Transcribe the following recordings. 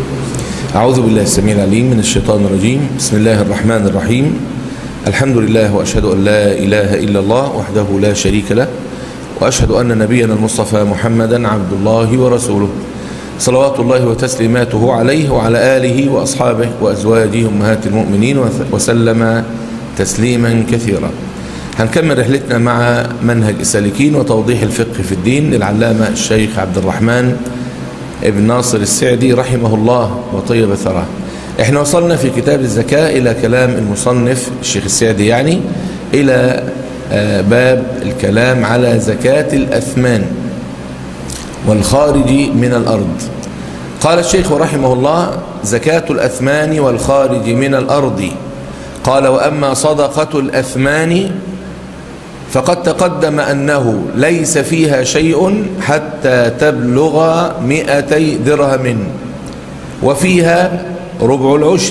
أعوذ بالله السميع العليم من الشيطان الرجيم بسم الله الرحمن الرحيم الحمد لله وأشهد أن لا إله إلا الله وحده لا شريك له وأشهد أن نبينا المصطفى محمدا عبد الله ورسوله صلوات الله وتسليماته عليه وعلى آله وأصحابه وأزواجه أمهات المؤمنين وسلم تسليما كثيرا هنكمل رحلتنا مع منهج السالكين وتوضيح الفقه في الدين للعلامة الشيخ عبد الرحمن ابن ناصر السعدي رحمه الله وطيب ثراه احنا وصلنا في كتاب الزكاة إلى كلام المصنف الشيخ السعدي يعني إلى باب الكلام على زكاة الأثمان والخارج من الأرض قال الشيخ رحمه الله زكاة الأثمان والخارج من الأرض قال وأما صدقة الأثمان فقد تقدم أنه ليس فيها شيء حتى تبلغ مئتي درهم وفيها ربع العشر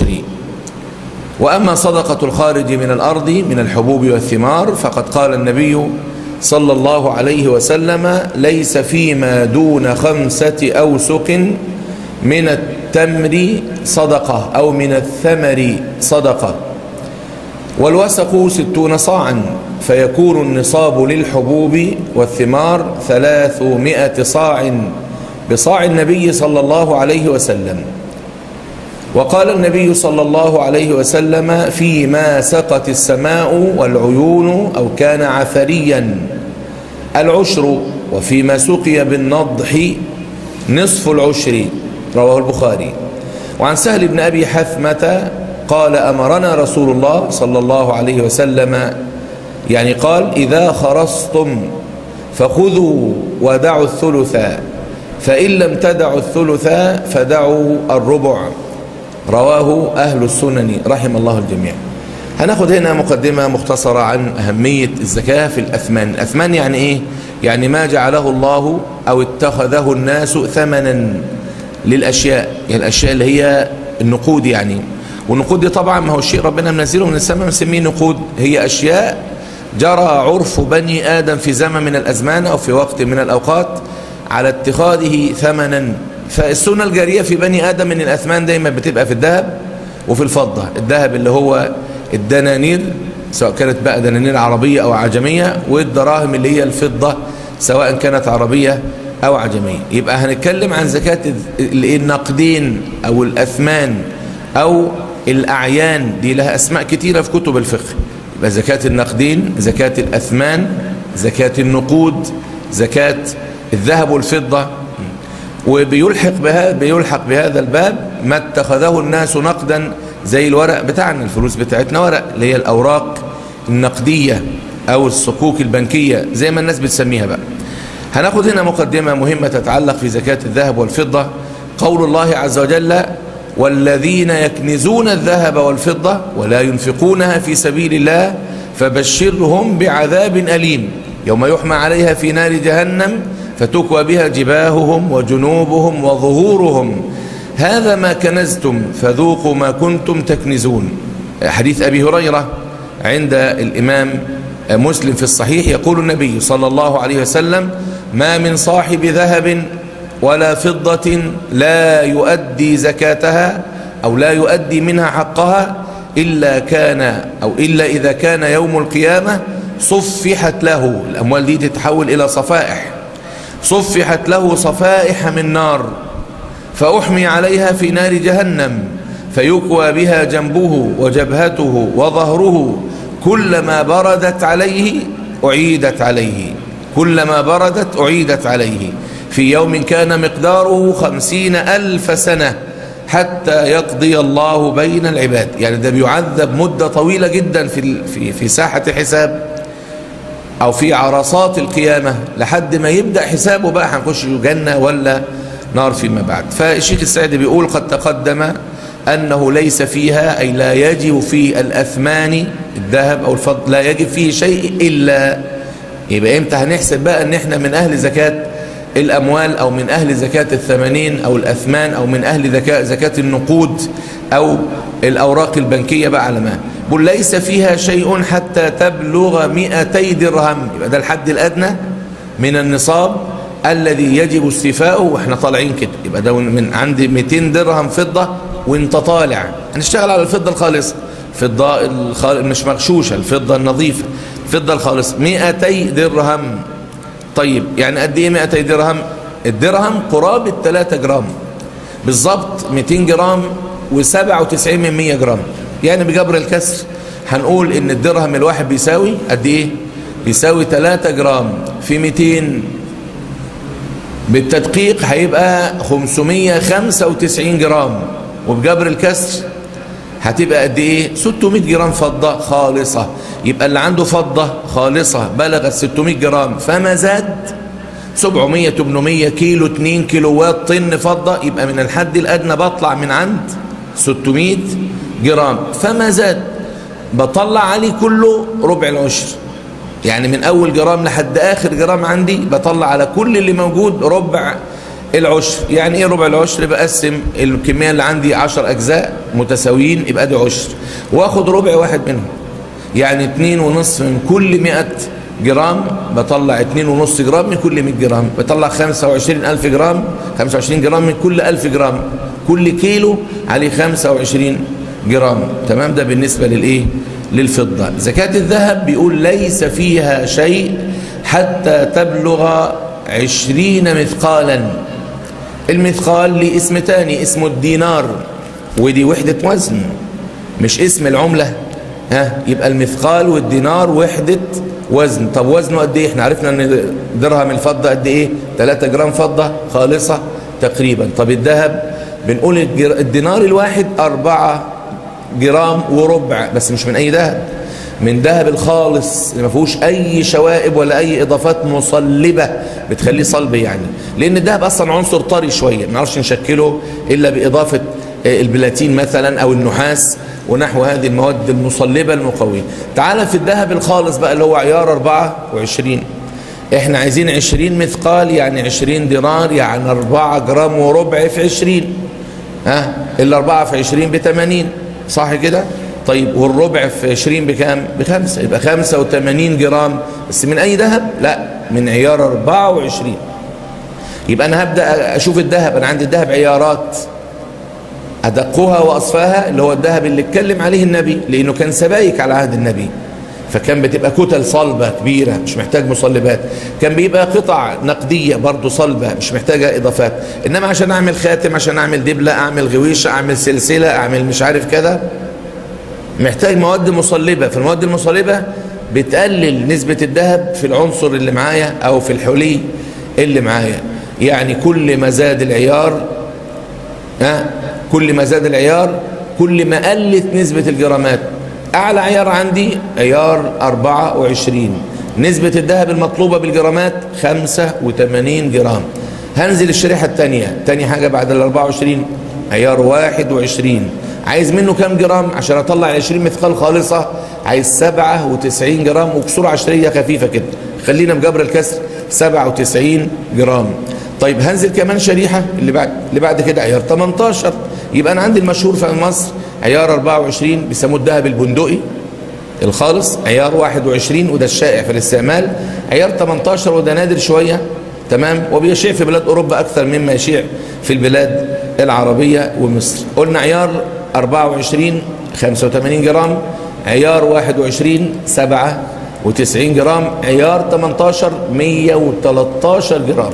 وأما صدقة الخارج من الأرض من الحبوب والثمار فقد قال النبي صلى الله عليه وسلم ليس فيما دون خمسة أوسق من التمر صدقة أو من الثمر صدقة والوسق ستون صاعا فيكون النصاب للحبوب والثمار ثلاثمائة صاع بصاع النبي صلى الله عليه وسلم وقال النبي صلى الله عليه وسلم فيما سقت السماء والعيون أو كان عثريا العشر وفيما سقي بالنضح نصف العشر رواه البخاري وعن سهل بن أبي حثمة قال أمرنا رسول الله صلى الله عليه وسلم يعني قال إذا خرصتم فخذوا ودعوا الثلث فإن لم تدعوا الثلث فدعوا الربع رواه أهل السنن رحم الله الجميع هناخد هنا مقدمة مختصرة عن أهمية الزكاة في الأثمان الأثمان يعني إيه؟ يعني ما جعله الله أو اتخذه الناس ثمنا للأشياء يعني الأشياء اللي هي النقود يعني والنقود دي طبعا ما هو الشيء ربنا منزله من السماء مسميه نقود هي أشياء جرى عرف بني آدم في زمن من الأزمان أو في وقت من الأوقات على اتخاذه ثمنا فالسنة الجارية في بني آدم من الأثمان دايما بتبقى في الذهب وفي الفضة الذهب اللي هو الدنانير سواء كانت بقى دنانير عربية أو عجمية والدراهم اللي هي الفضة سواء كانت عربية أو عجمية يبقى هنتكلم عن زكاة النقدين أو الأثمان أو الأعيان دي لها أسماء كتيرة في كتب الفقه يبقى زكاة النقدين زكاة الأثمان زكاة النقود زكاة الذهب والفضة وبيلحق بهذا بيلحق بهذا الباب ما اتخذه الناس نقدا زي الورق بتاعنا الفلوس بتاعتنا ورق اللي هي الأوراق النقدية أو الصكوك البنكية زي ما الناس بتسميها بقى هناخد هنا مقدمة مهمة تتعلق في زكاة الذهب والفضة قول الله عز وجل والذين يكنزون الذهب والفضة ولا ينفقونها في سبيل الله فبشرهم بعذاب أليم يوم يحمى عليها في نار جهنم فتكوى بها جباههم وجنوبهم وظهورهم هذا ما كنزتم فذوقوا ما كنتم تكنزون حديث أبي هريرة عند الإمام مسلم في الصحيح يقول النبي صلى الله عليه وسلم ما من صاحب ذهب ولا فضة لا يؤدي زكاتها أو لا يؤدي منها حقها إلا كان أو إلا إذا كان يوم القيامة صفحت له الأموال دي تتحول إلى صفائح صفحت له صفائح من نار فأحمي عليها في نار جهنم فيكوى بها جنبه وجبهته وظهره كلما بردت عليه أعيدت عليه كلما بردت أعيدت عليه في يوم كان مقداره خمسين ألف سنة حتى يقضي الله بين العباد يعني ده بيعذب مدة طويلة جدا في, في, في ساحة حساب أو في عرصات القيامة لحد ما يبدأ حسابه بقى هنخش جنة ولا نار فيما بعد فالشيخ السعد بيقول قد تقدم أنه ليس فيها أي لا يجب في الأثمان الذهب أو الفضل لا يجب فيه شيء إلا يبقى إمتى هنحسب بقى أن احنا من أهل زكاة الأموال أو من أهل زكاة الثمانين أو الأثمان أو من أهل زكاة, زكاة النقود أو الأوراق البنكية بقى على ما بل ليس فيها شيء حتى تبلغ مئتي درهم يبقى ده الحد الأدنى من النصاب الذي يجب استيفاؤه واحنا طالعين كده يبقى ده من عندي 200 درهم فضة وانت طالع هنشتغل على الفضة الخالصة فضة الخال... مش مغشوشة الفضة النظيفة الفضة الخالصة 200 درهم طيب يعني قد ايه 200 درهم الدرهم قرابة 3 جرام بالظبط 200 جرام و97 من 100 جرام يعني بجبر الكسر هنقول ان الدرهم الواحد بيساوي قد ايه بيساوي 3 جرام في 200 بالتدقيق هيبقى 595 جرام وبجبر الكسر هتبقى قد ايه 600 جرام فضة خالصة يبقى اللي عنده فضة خالصة بلغت 600 جرام فما زاد 700 800 كيلو 2 كيلوات طن فضة يبقى من الحد الأدنى بطلع من عند 600 جرام فما زاد بطلع عليه كله ربع العشر يعني من أول جرام لحد آخر جرام عندي بطلع على كل اللي موجود ربع العشر يعني ايه ربع العشر بقسم الكمية اللي عندي 10 أجزاء متساويين يبقى دي عشر واخد ربع واحد منهم يعني اتنين ونصف من كل 100 جرام بطلع اتنين ونص جرام من كل 100 جرام بطلع 25 ألف جرام 25 جرام من كل ألف جرام كل كيلو عليه 25 جرام تمام ده بالنسبة للإيه للفضة زكاة الذهب بيقول ليس فيها شيء حتى تبلغ عشرين مثقالا المثقال ليه اسم تاني اسمه الدينار ودي وحدة وزن مش اسم العملة ها يبقى المثقال والدينار وحدة وزن طب وزنه قد ايه احنا عرفنا ان درهم الفضة قد ايه 3 جرام فضة خالصة تقريبا طب الذهب بنقول الدينار الواحد 4 جرام وربع بس مش من اي ذهب من ذهب الخالص اللي ما فيهوش اي شوائب ولا اي اضافات مصلبه بتخليه صلب يعني لان الذهب اصلا عنصر طري شويه ما نعرفش نشكله الا باضافه البلاتين مثلا او النحاس ونحو هذه المواد المصلبه المقويه تعال في الذهب الخالص بقى اللي هو عيار 24 احنا عايزين 20 مثقال يعني 20 دينار يعني 4 جرام وربع في 20 ها الاربعه في 20 ب 80 صح كده طيب والربع في 20 بكام بخمسة يبقى 85 جرام بس من اي ذهب لا من عيار 24 يبقى انا هبدا اشوف الذهب انا عندي الذهب عيارات ادقها واصفاها اللي هو الذهب اللي اتكلم عليه النبي لانه كان سبايك على عهد النبي فكان بتبقى كتل صلبة كبيرة مش محتاج مصلبات كان بيبقى قطع نقدية برضو صلبة مش محتاجة إضافات إنما عشان أعمل خاتم عشان أعمل دبلة أعمل غويشة أعمل سلسلة أعمل مش عارف كذا محتاج مواد مصلبة فالمواد المصلبة بتقلل نسبة الذهب في العنصر اللي معايا أو في الحلي اللي معايا يعني كل ما زاد العيار ها كل ما زاد العيار كل ما قلت نسبة الجرامات أعلى عيار عندي عيار 24 نسبة الذهب المطلوبة بالجرامات 85 جرام هنزل الشريحة الثانية تاني حاجة بعد ال 24 عيار 21 عايز منه كام جرام عشان اطلع 20 مثقال خالصة عايز 97 جرام وكسور عشرية خفيفة كده خلينا بجبر الكسر 97 جرام طيب هنزل كمان شريحة اللي بعد اللي بعد كده عيار 18 يبقى انا عندي المشهور في مصر عيار 24 بيسموه الذهب البندقي الخالص عيار 21 وده الشائع في الاستعمال عيار 18 وده نادر شوية تمام وبيشيع في بلاد أوروبا أكثر مما يشيع في البلاد العربية ومصر قلنا عيار 24 85 جرام عيار 21 97 جرام عيار 18 113 جرام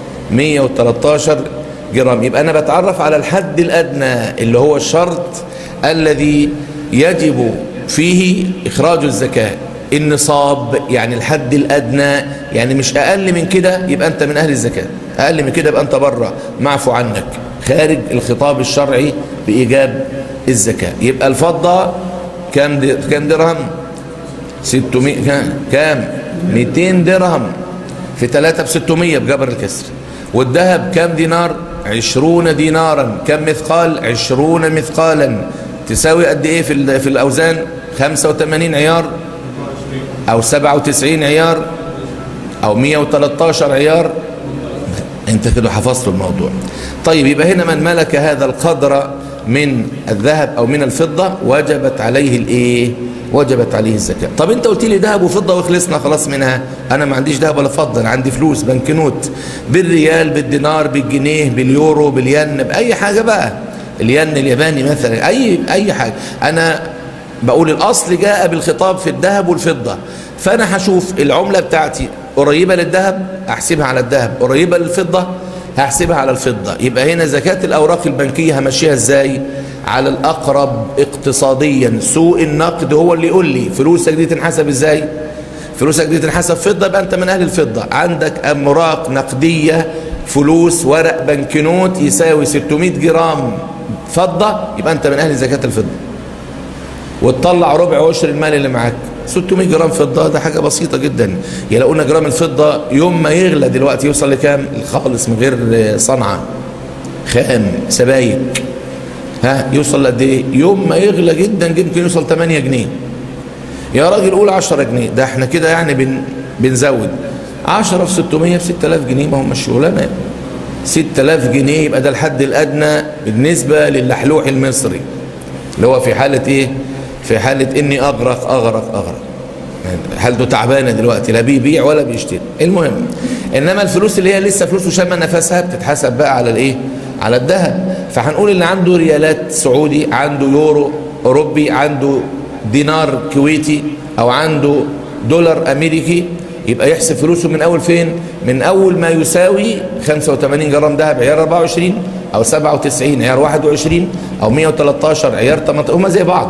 113 جرام يبقى أنا بتعرف على الحد الأدنى اللي هو الشرط الذي يجب فيه إخراج الزكاة النصاب يعني الحد الأدنى يعني مش أقل من كده يبقى أنت من أهل الزكاة أقل من كده يبقى أنت بره معفو عنك خارج الخطاب الشرعي بإيجاب الزكاة يبقى الفضة كام دي كام درهم 600 كام 200 درهم في 3 ب 600 بجبر الكسر والذهب كام دينار 20 دينارا كم مثقال 20 مثقالا تساوي قد ايه في في الاوزان 85 عيار او 97 عيار او 113 عيار انت كده حفظت الموضوع طيب يبقى هنا من ملك هذا القدر من الذهب او من الفضة وجبت عليه الايه وجبت عليه الزكاة طب انت قلت لي ذهب وفضة وخلصنا خلاص منها انا ما عنديش ذهب ولا فضة انا عندي فلوس بنكنوت بالريال بالدينار بالجنيه باليورو بالين باي حاجة بقى الين الياباني مثلا اي اي حاجة انا بقول الاصل جاء بالخطاب في الذهب والفضة فانا هشوف العملة بتاعتي قريبة للذهب احسبها على الذهب قريبة للفضة هحسبها على الفضة يبقى هنا زكاة الأوراق البنكية همشيها ازاي على الأقرب اقتصاديا سوق النقد هو اللي يقول لي فلوسك دي تنحسب ازاي فلوسك دي تنحسب فضة يبقى أنت من أهل الفضة عندك أمراق نقدية فلوس ورق بنكنوت يساوي 600 جرام فضة يبقى أنت من أهل زكاة الفضة وتطلع ربع عشر المال اللي معاك 600 جرام فضة ده حاجة بسيطة جدا يلاقونا جرام الفضة يوم ما يغلى دلوقتي يوصل لكام خالص من غير صنعة خام سبايك ها يوصل لقد ايه يوم ما يغلى جدا يمكن يوصل 8 جنيه يا راجل قول 10 جنيه ده احنا كده يعني بن بنزود 10 في 600 ب 6000 جنيه ما هم الشغلانه 6000 جنيه يبقى ده الحد الادنى بالنسبه للحلوح المصري اللي هو في حاله ايه في حالة اني اغرق اغرق اغرق حالته تعبانة دلوقتي لا بيبيع ولا بيشتري المهم انما الفلوس اللي هي لسه فلوس وشم نفسها بتتحسب بقى على الايه على الذهب فهنقول اللي عنده ريالات سعودي عنده يورو اوروبي عنده دينار كويتي او عنده دولار امريكي يبقى يحسب فلوسه من اول فين من اول ما يساوي 85 جرام ذهب عيار 24 او 97 عيار 21 او 113 عيار 18 هما زي بعض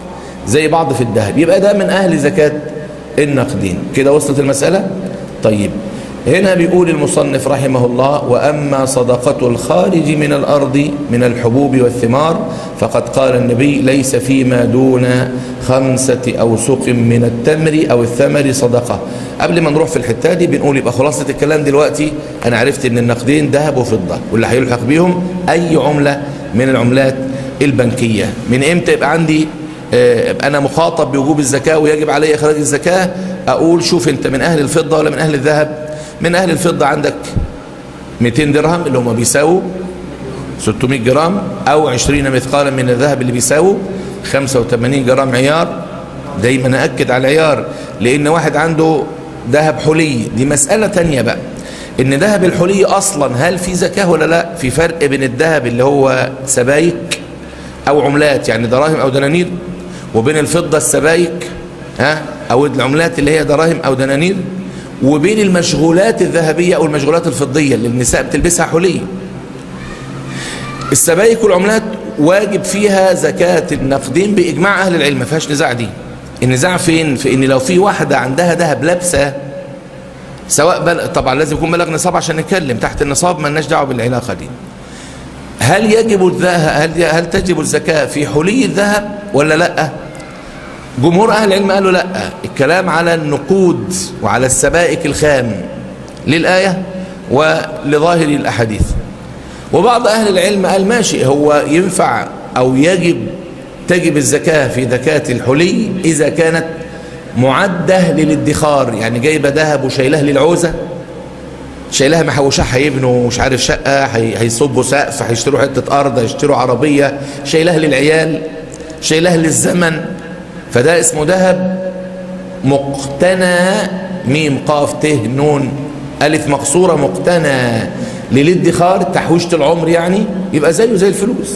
زي بعض في الذهب يبقى ده من أهل زكاة النقدين كده وصلت المسألة طيب هنا بيقول المصنف رحمه الله وأما صدقة الخارج من الأرض من الحبوب والثمار فقد قال النبي ليس فيما دون خمسة أوسق من التمر أو الثمر صدقة قبل ما نروح في الحتة دي بنقول يبقى خلاصة الكلام دلوقتي أنا عرفت أن النقدين ذهب وفضة واللي هيلحق بيهم أي عملة من العملات البنكية من إمتى يبقى عندي أنا مخاطب بوجوب الزكاة ويجب علي إخراج الزكاة أقول شوف أنت من أهل الفضة ولا من أهل الذهب من أهل الفضة عندك 200 درهم اللي هم بيساووا 600 جرام أو 20 مثقالا من الذهب اللي بيساووا 85 جرام عيار دايما أأكد على العيار لأن واحد عنده ذهب حلي دي مسألة تانية بقى إن ذهب الحلي أصلا هل في زكاة ولا لا في فرق بين الذهب اللي هو سبايك أو عملات يعني دراهم أو دنانير وبين الفضة السبايك ها أو العملات اللي هي دراهم أو دنانير وبين المشغولات الذهبية أو المشغولات الفضية اللي النساء بتلبسها حلي السبايك والعملات واجب فيها زكاة النقدين بإجماع أهل العلم ما فيهاش نزاع دي النزاع فين في ان لو في واحدة عندها ذهب لابسة سواء بل... طبعا لازم يكون بلغ نصاب عشان نتكلم تحت النصاب ما لناش دعوه بالعلاقة دي هل يجب الذهب هل هل تجب الزكاة في حلي الذهب ولا لا جمهور أهل العلم قالوا لا الكلام على النقود وعلى السبائك الخام للآية ولظاهر الأحاديث وبعض أهل العلم قال ماشي هو ينفع أو يجب تجب الزكاة في زكاة الحلي إذا كانت معدة للادخار يعني جايبة ذهب وشايلها للعوزة شايلها محوشها هيبنوا مش عارف شقة هيصبوا سقف هيشتروا حتة أرض هيشتروا عربية شايلها للعيال شايلها للزمن فده اسمه ذهب مقتنى ميم قاف ت نون ألف مقصورة مقتنى للادخار تحويشة العمر يعني يبقى زيه زي الفلوس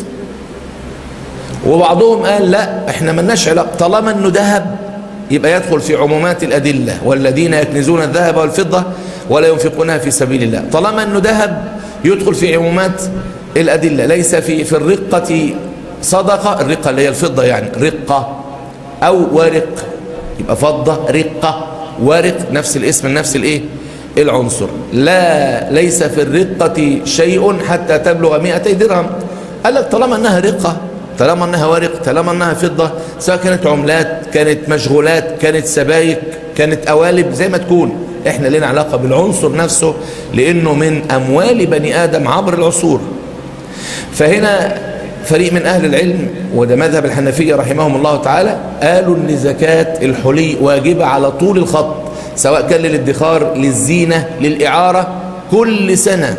وبعضهم قال لا احنا ملناش علاقة طالما انه ذهب يبقى يدخل في عمومات الأدلة والذين يكنزون الذهب والفضة ولا ينفقونها في سبيل الله طالما انه ذهب يدخل في عمومات الأدلة ليس في في الرقة صدقة الرقة اللي هي الفضة يعني رقة أو ورق يبقى فضة رقة ورق نفس الاسم نفس الايه العنصر لا ليس في الرقة شيء حتى تبلغ 200 درهم قال لك طالما انها رقة طالما انها ورق طالما انها فضة سواء كانت عملات كانت مشغولات كانت سبايك كانت قوالب زي ما تكون احنا لنا علاقة بالعنصر نفسه لانه من اموال بني ادم عبر العصور فهنا فريق من اهل العلم وده مذهب الحنفية رحمهم الله تعالى قالوا ان زكاة الحلي واجبة على طول الخط سواء كان للادخار للزينة للإعارة كل سنة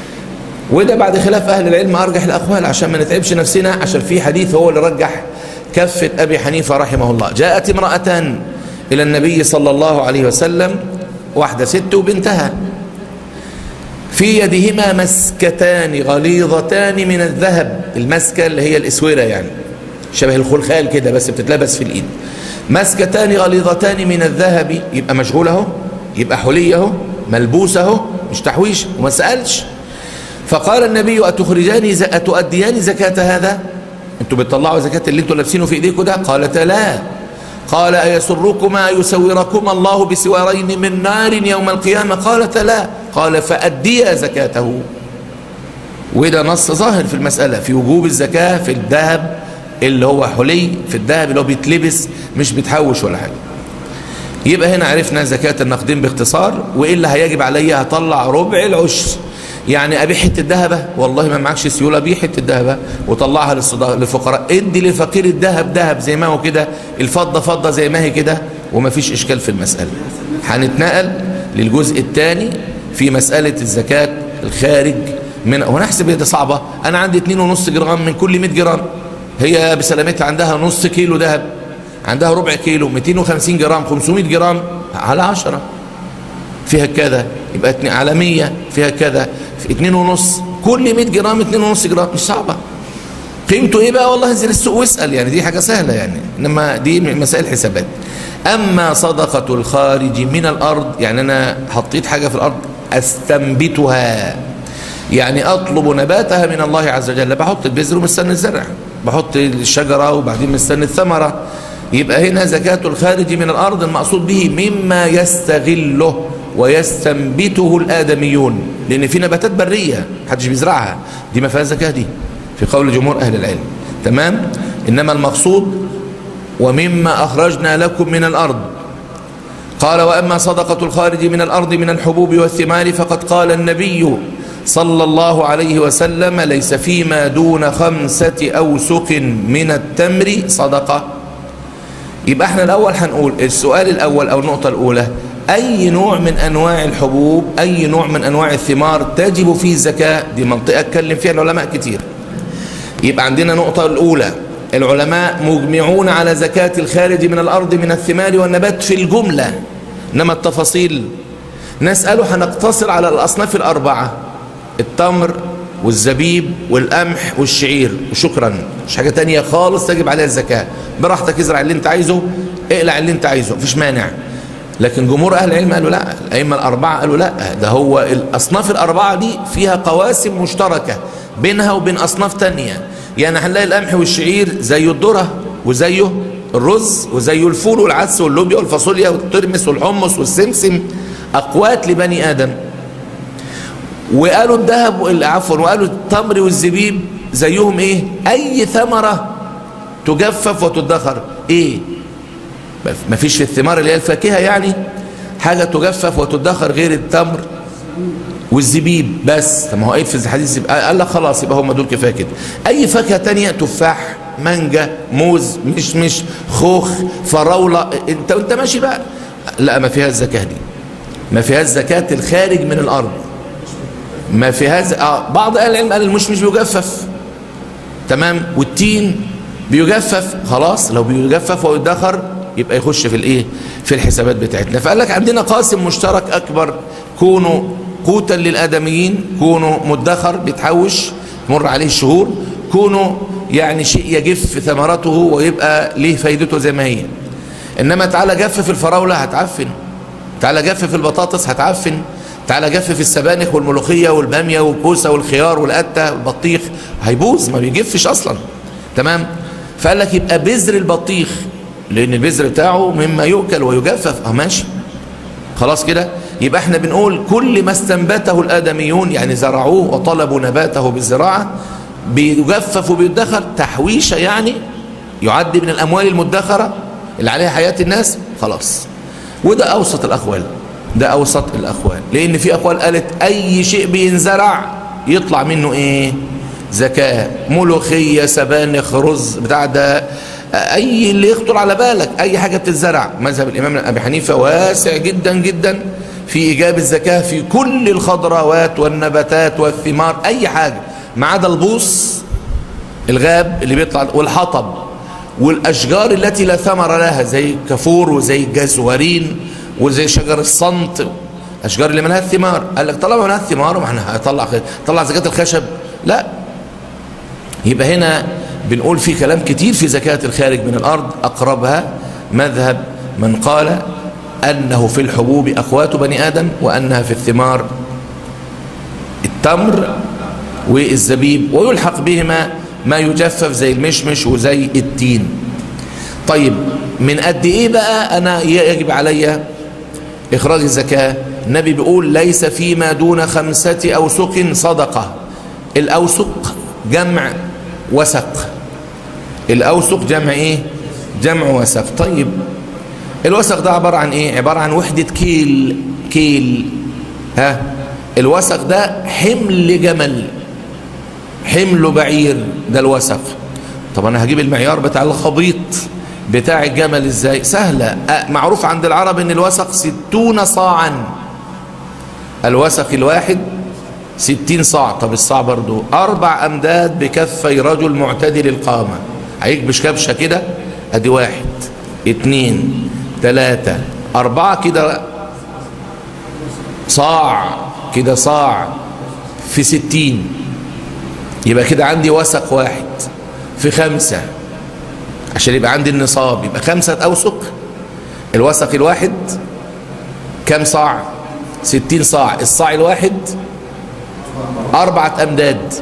وده بعد خلاف أهل العلم أرجح الأقوال عشان ما نتعبش نفسنا عشان في حديث هو اللي رجح كفة أبي حنيفة رحمه الله جاءت امرأتان إلى النبي صلى الله عليه وسلم واحدة ست وبنتها في يدهما مسكتان غليظتان من الذهب المسكة اللي هي الإسورة يعني شبه الخلخال كده بس بتتلبس في الإيد مسكتان غليظتان من الذهب يبقى مشغول اهو يبقى حلي اهو ملبوس اهو مش تحويش وما سألش فقال النبي أتخرجان أتؤديان زكاة هذا انتوا بتطلعوا زكاة اللي انتوا لابسينه في ايديكم ده قالت لا قال أيسركما يسوركما الله بسوارين من نار يوم القيامة قالت لا قال فأديا زكاته وده نص ظاهر في المسألة في وجوب الزكاة في الذهب اللي هو حلي في الذهب اللي هو بيتلبس مش بيتحوش ولا حاجة يبقى هنا عرفنا زكاة النقدين باختصار وإيه اللي هيجب عليا هطلع ربع العشر يعني أبيع حتة ذهبة والله ما معكش سيولة أبيع حتة ذهبة وطلعها للفقراء ادي لفقير الذهب ذهب زي ما هو كده الفضة فضة زي ما هي كده وما فيش إشكال في المسألة هنتنقل للجزء الثاني في مسألة الزكاة الخارج من ونحسب هي دي صعبة أنا عندي 2.5 جرام من كل 100 جرام هي بسلامتها عندها نص كيلو ذهب عندها ربع كيلو 250 جرام 500 جرام على 10 فيها كذا يبقى على 100 فيها كذا في 2 ونص كل 100 جرام 2 ونص جرام مش صعبة قيمته ايه بقى والله انزل السوق واسأل يعني دي حاجة سهلة يعني انما دي مسائل حسابات اما صدقة الخارج من الارض يعني انا حطيت حاجة في الارض استنبتها يعني اطلب نباتها من الله عز وجل بحط البذر ومستني الزرع بحط الشجرة وبعدين مستني الثمرة يبقى هنا زكاة الخارج من الأرض المقصود به مما يستغله ويستنبته الآدميون لأن في نباتات برية محدش بيزرعها دي ما فيها زكاة دي في قول جمهور أهل العلم تمام إنما المقصود ومما أخرجنا لكم من الأرض قال وأما صدقة الخارج من الأرض من الحبوب والثمار فقد قال النبي صلى الله عليه وسلم ليس فيما دون خمسة أوسق من التمر صدقة يبقى احنا الأول هنقول السؤال الأول أو النقطة الأولى أي نوع من أنواع الحبوب أي نوع من أنواع الثمار تجب فيه الزكاة دي منطقة اتكلم فيها العلماء كتير يبقى عندنا نقطة الأولى العلماء مجمعون على زكاة الخارج من الأرض من الثمار والنبات في الجملة إنما التفاصيل نسأله هنقتصر على الأصناف الأربعة التمر والزبيب والقمح والشعير وشكرا مش حاجة تانية خالص تجب عليها الزكاة براحتك ازرع اللي انت عايزه اقلع اللي انت عايزه مفيش مانع لكن جمهور اهل العلم قالوا لا الائمه الاربعه قالوا لا ده هو الاصناف الاربعه دي فيها قواسم مشتركه بينها وبين اصناف تانية يعني هنلاقي القمح والشعير زي الذره وزيه الرز وزيه الفول والعدس واللوبيا والفاصوليا والترمس والحمص والسمسم اقوات لبني ادم وقالوا الذهب عفوا وقالوا التمر والزبيب زيهم ايه اي ثمره تجفف وتدخر ايه ما فيش في الثمار اللي هي الفاكهه يعني حاجه تجفف وتدخر غير التمر والزبيب بس طب ما هو قايل في الحديث قال لك خلاص يبقى هم دول كفايه كده اي فاكهه تانية تفاح مانجا موز مشمش خوخ فراوله انت وانت ماشي بقى لا ما فيهاش الزكاه دي ما فيهاش زكاه الخارج من الارض ما فيهاش آه بعض اهل العلم قال المشمش بيجفف تمام والتين بيجفف خلاص لو بيجفف ويدخر يبقى يخش في الايه في الحسابات بتاعتنا فقال لك عندنا قاسم مشترك اكبر كونوا قوتا للادميين كونوا مدخر بيتحوش مر عليه الشهور كونوا يعني شيء يجف ثمرته ويبقى ليه فايدته زي ما هي انما تعالى جفف الفراوله هتعفن تعالى جفف البطاطس هتعفن تعالى جفف السبانخ والملوخيه والباميه والكوسه والخيار والقته والبطيخ هيبوظ ما بيجفش اصلا تمام فقال لك يبقى بذر البطيخ لان البذر بتاعه مما يؤكل ويجفف اه ماشي خلاص كده يبقى احنا بنقول كل ما استنبته الادميون يعني زرعوه وطلبوا نباته بالزراعه بيجفف وبيدخر تحويشه يعني يعد من الاموال المدخره اللي عليها حياه الناس خلاص وده اوسط الاقوال ده اوسط الاقوال لان في اقوال قالت اي شيء بينزرع يطلع منه ايه زكاه ملوخيه سبانخ رز بتاع ده اي اللي يخطر على بالك اي حاجه بتتزرع مذهب الامام ابي حنيفه واسع جدا جدا في ايجاب الزكاه في كل الخضروات والنباتات والثمار اي حاجه ما عدا البوص الغاب اللي بيطلع والحطب والاشجار التي لا ثمر لها زي كفور وزي الجزورين وزي شجر الصنط اشجار اللي ملهاش ثمار قال لك طالما ملهاش ثمار ما احنا هطلع طلع زكاه الخشب لا يبقى هنا بنقول في كلام كتير في زكاه الخارج من الارض اقربها مذهب من قال انه في الحبوب اخوات بني ادم وانها في الثمار التمر والزبيب ويلحق بهما ما يجفف زي المشمش وزي التين طيب من قد ايه بقى انا يجب علي اخراج الزكاة النبي بيقول ليس فيما دون خمسة اوسق صدقة الاوسق جمع وسق الاوسق جمع ايه جمع وسق طيب الوسق ده عبارة عن ايه عبارة عن وحدة كيل كيل ها الوسق ده حمل جمل حمل بعير ده الوسق طب انا هجيب المعيار بتاع الخبيط بتاع الجمل ازاي سهلة معروف عند العرب ان الوسق ستون صاعا الوسق الواحد ستين صاع طب الصاع برضو اربع امداد بكفي رجل معتدل القامة هيكبش كبشة كده ادي واحد اتنين تلاتة اربعة كده صاع كده صاع في ستين يبقى كده عندي وسق واحد في خمسة عشان يبقى عندي النصاب يبقى خمسة أوسق الوسق الواحد كم صاع ستين صاع الصاع الواحد أربعة أمداد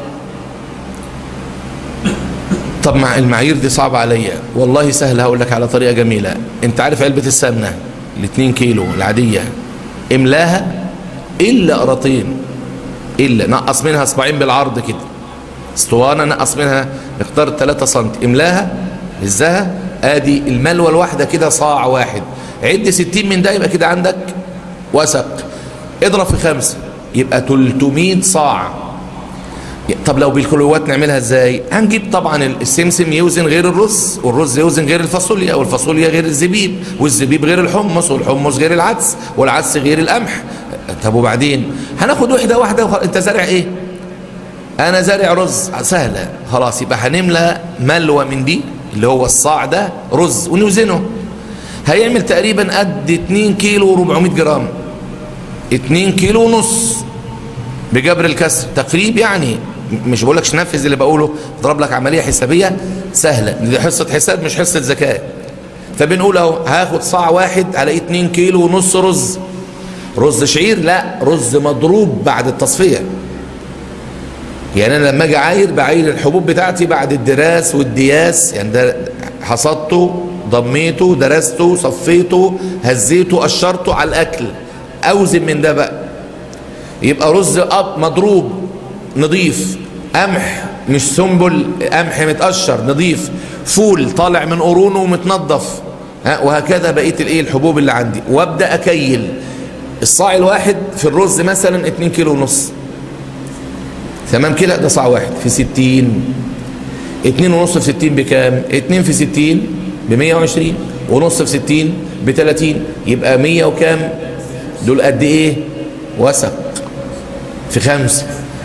طب مع المعايير دي صعبة عليا والله سهل هقول لك على طريقة جميلة انت عارف علبة السمنة الاتنين كيلو العادية املاها إلا قراطين إلا نقص منها اصبعين بالعرض كده اسطوانة نقص منها مقدار 3 سم املاها هزها ادي الملوى الواحدة كده صاع واحد عد 60 من ده يبقى كده عندك وسق اضرب في خمسة يبقى 300 صاع طب لو بالكيلوات نعملها ازاي هنجيب طبعا السمسم يوزن غير الرز والرز يوزن غير الفاصوليا والفاصوليا غير الزبيب والزبيب غير الحمص والحمص غير العدس والعدس غير القمح طب وبعدين هناخد واحده واحده وخ... انت زارع ايه انا زارع رز سهله خلاص يبقى هنملى ملوى من دي اللي هو الصاع ده رز ونوزنه هيعمل تقريبا قد 2 كيلو و400 جرام 2 كيلو ونص بجبر الكسر تقريب يعني مش بقول لكش نفذ اللي بقوله اضرب لك عمليه حسابيه سهله دي حصه حساب مش حصه زكاه فبنقول اهو هاخد صاع واحد على 2 كيلو ونص رز رز شعير لا رز مضروب بعد التصفيه يعني انا لما اجي عاير بعاير الحبوب بتاعتي بعد الدراس والدياس يعني ده حصدته ضميته درسته صفيته هزيته قشرته على الاكل اوزن من ده بقى يبقى رز اب مضروب نضيف قمح مش سنبل قمح متقشر نضيف فول طالع من قرونه ومتنضف ها وهكذا بقيه الايه الحبوب اللي عندي وابدا اكيل الصاع الواحد في الرز مثلا 2 كيلو ونص تمام كده ده صاع واحد في 60 2 ونص في 60 بكام 2 في 60 ب 120 ونص في 60 ب 30 يبقى 100 وكام دول قد ايه وسق في خمسة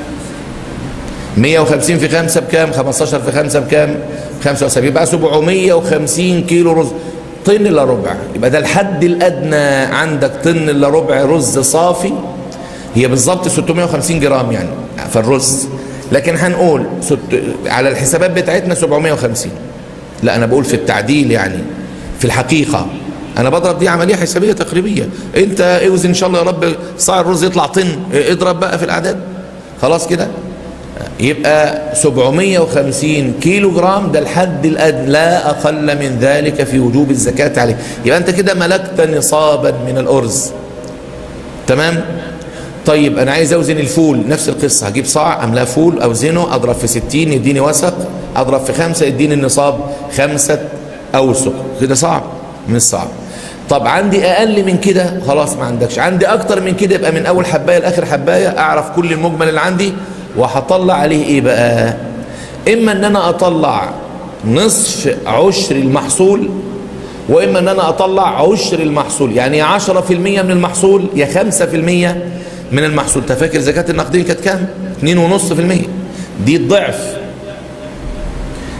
150 في خمسة بكام 15 في خمسة بكام 75 يبقى 750 كيلو رز طن الا ربع يبقى ده الحد الادنى عندك طن الا ربع رز صافي هي بالظبط 650 جرام يعني في الرز لكن هنقول ست... على الحسابات بتاعتنا 750 لا انا بقول في التعديل يعني في الحقيقه انا بضرب دي عمليه حسابيه تقريبيه انت اوزن ان شاء الله يا رب صاع الرز يطلع طن اضرب بقى في الاعداد خلاص كده يبقى 750 كيلو جرام ده الحد الادنى لا اقل من ذلك في وجوب الزكاه عليه يبقى انت كده ملكت نصابا من الارز تمام طيب انا عايز اوزن الفول نفس القصه هجيب صاع املاه فول اوزنه اضرب في 60 يديني وسق اضرب في خمسة يديني النصاب خمسة اوسق كده صعب مش صعب طب عندي اقل من كده خلاص ما عندكش عندي اكتر من كده يبقى من اول حبايه لاخر حبايه اعرف كل المجمل اللي عندي وهطلع عليه ايه بقى اما ان انا اطلع نصف عشر المحصول واما ان انا اطلع عشر المحصول يعني يا 10% من المحصول يا 5% من المحصول انت فاكر زكاه النقدين كانت كام 2.5% دي الضعف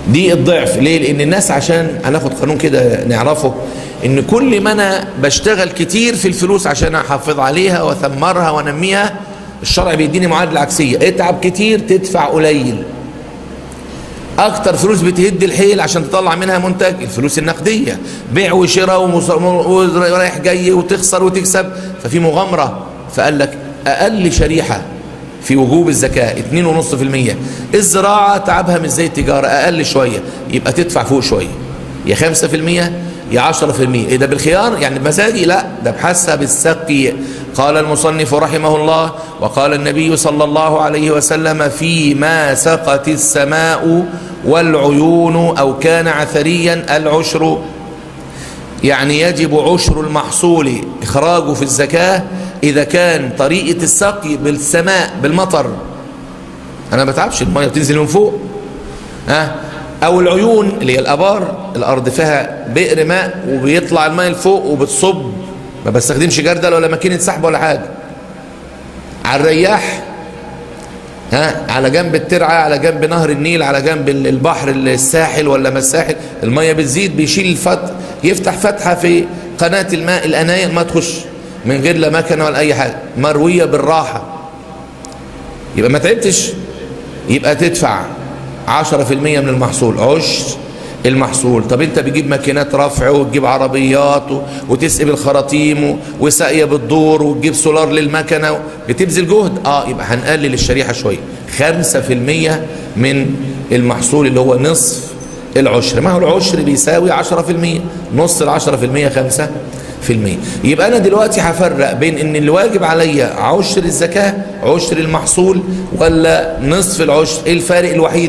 دي الضعف ليه لان الناس عشان هناخد قانون كده نعرفه ان كل ما انا بشتغل كتير في الفلوس عشان احافظ عليها واثمرها وانميها الشرع بيديني معادله عكسيه اتعب كتير تدفع قليل اكتر فلوس بتهد الحيل عشان تطلع منها منتج الفلوس النقديه بيع وشراء ورايح جاي وتخسر وتكسب ففي مغامره فقال لك اقل شريحه في وجوب الزكاة 2.5% الزراعة تعبها مش زي التجارة أقل شوية يبقى تدفع فوق شوية يا 5% يا 10% إيه ده بالخيار يعني بمزاجي لا ده بحسب السقي قال المصنف رحمه الله وقال النبي صلى الله عليه وسلم فيما سقت السماء والعيون أو كان عثريا العشر يعني يجب عشر المحصول إخراجه في الزكاة إذا كان طريقة السقي بالسماء بالمطر أنا ما بتعبش المية بتنزل من فوق ها أو العيون اللي هي الأبار الأرض فيها بئر ماء وبيطلع الماء لفوق وبتصب ما بستخدمش جردل ولا ماكينة سحب ولا حاجة على الرياح ها على جنب الترعة على جنب نهر النيل على جنب البحر الساحل ولا ما الساحل المية بتزيد بيشيل الفتح يفتح فتحة في قناة الماء الأناية ما تخش من غير لا مكنه ولا اي حاجه مرويه بالراحه يبقى ما تعبتش يبقى تدفع 10% من المحصول عشر المحصول طب انت بتجيب ماكينات رفع وتجيب عربيات وتسقي الخراطيم وساقيه بالدور وتجيب سولار للمكنه بتبذل جهد اه يبقى هنقلل الشريحه شويه 5% من المحصول اللي هو نصف العشر ما هو العشر بيساوي 10% نص ال 10% 5 في المية يبقى أنا دلوقتي هفرق بين إن اللي واجب عليا عشر الزكاة عشر المحصول ولا نصف العشر إيه الفارق الوحيد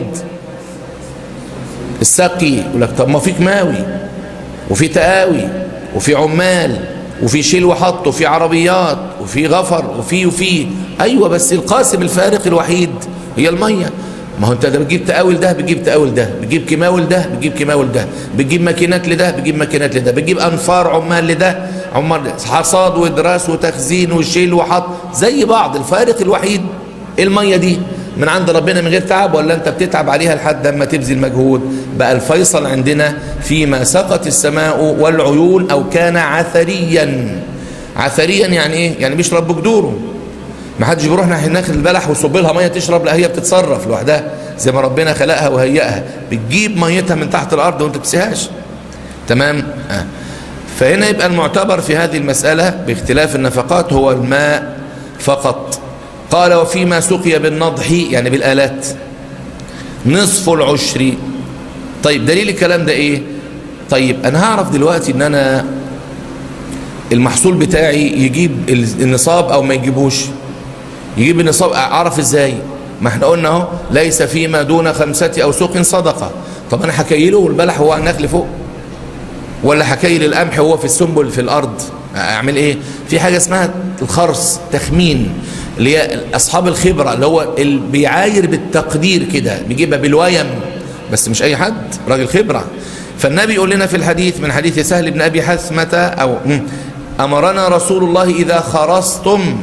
السقي يقول لك طب ما في كماوي وفي تقاوي وفي عمال وفي شيل وحط وفي عربيات وفي غفر وفي وفي أيوة بس القاسم الفارق الوحيد هي المية ما هو انت ده بتجيب تقاول ده بتجيب تقاول ده بتجيب كيماول ده بتجيب كيماول ده بتجيب ماكينات لده بتجيب ماكينات لده بتجيب انفار عمال لده عمال حصاد ودراس وتخزين وشيل وحط زي بعض الفارق الوحيد الميه دي من عند ربنا من غير تعب ولا انت بتتعب عليها لحد اما تبذل مجهود بقى الفيصل عندنا فيما سقط السماء والعيون او كان عثريا عثريا يعني ايه يعني بيشرب بجدوره ما حدش بيروح ناحيه ناخد البلح ويصب لها ميه تشرب لا هي بتتصرف لوحدها زي ما ربنا خلقها وهيئها بتجيب ميتها من تحت الارض وانت بتسيهاش تمام آه. فهنا يبقى المعتبر في هذه المسألة باختلاف النفقات هو الماء فقط قال وفيما سقي بالنضح يعني بالآلات نصف العشر طيب دليل الكلام ده ايه طيب انا هعرف دلوقتي ان انا المحصول بتاعي يجيب النصاب او ما يجيبوش يجيب النصاب اعرف ازاي ما احنا قلنا اهو ليس فيما دون خمسة او سوق صدقة طب انا هكيله والبلح هو النخل فوق ولا هكيل القمح وهو في السنبل في الارض اعمل ايه في حاجة اسمها الخرص تخمين اللي هي اصحاب الخبرة اللي هو اللي بيعاير بالتقدير كده بيجيبها بالويم بس مش اي حد راجل خبرة فالنبي يقول لنا في الحديث من حديث سهل بن ابي حثمة او امرنا رسول الله اذا خرصتم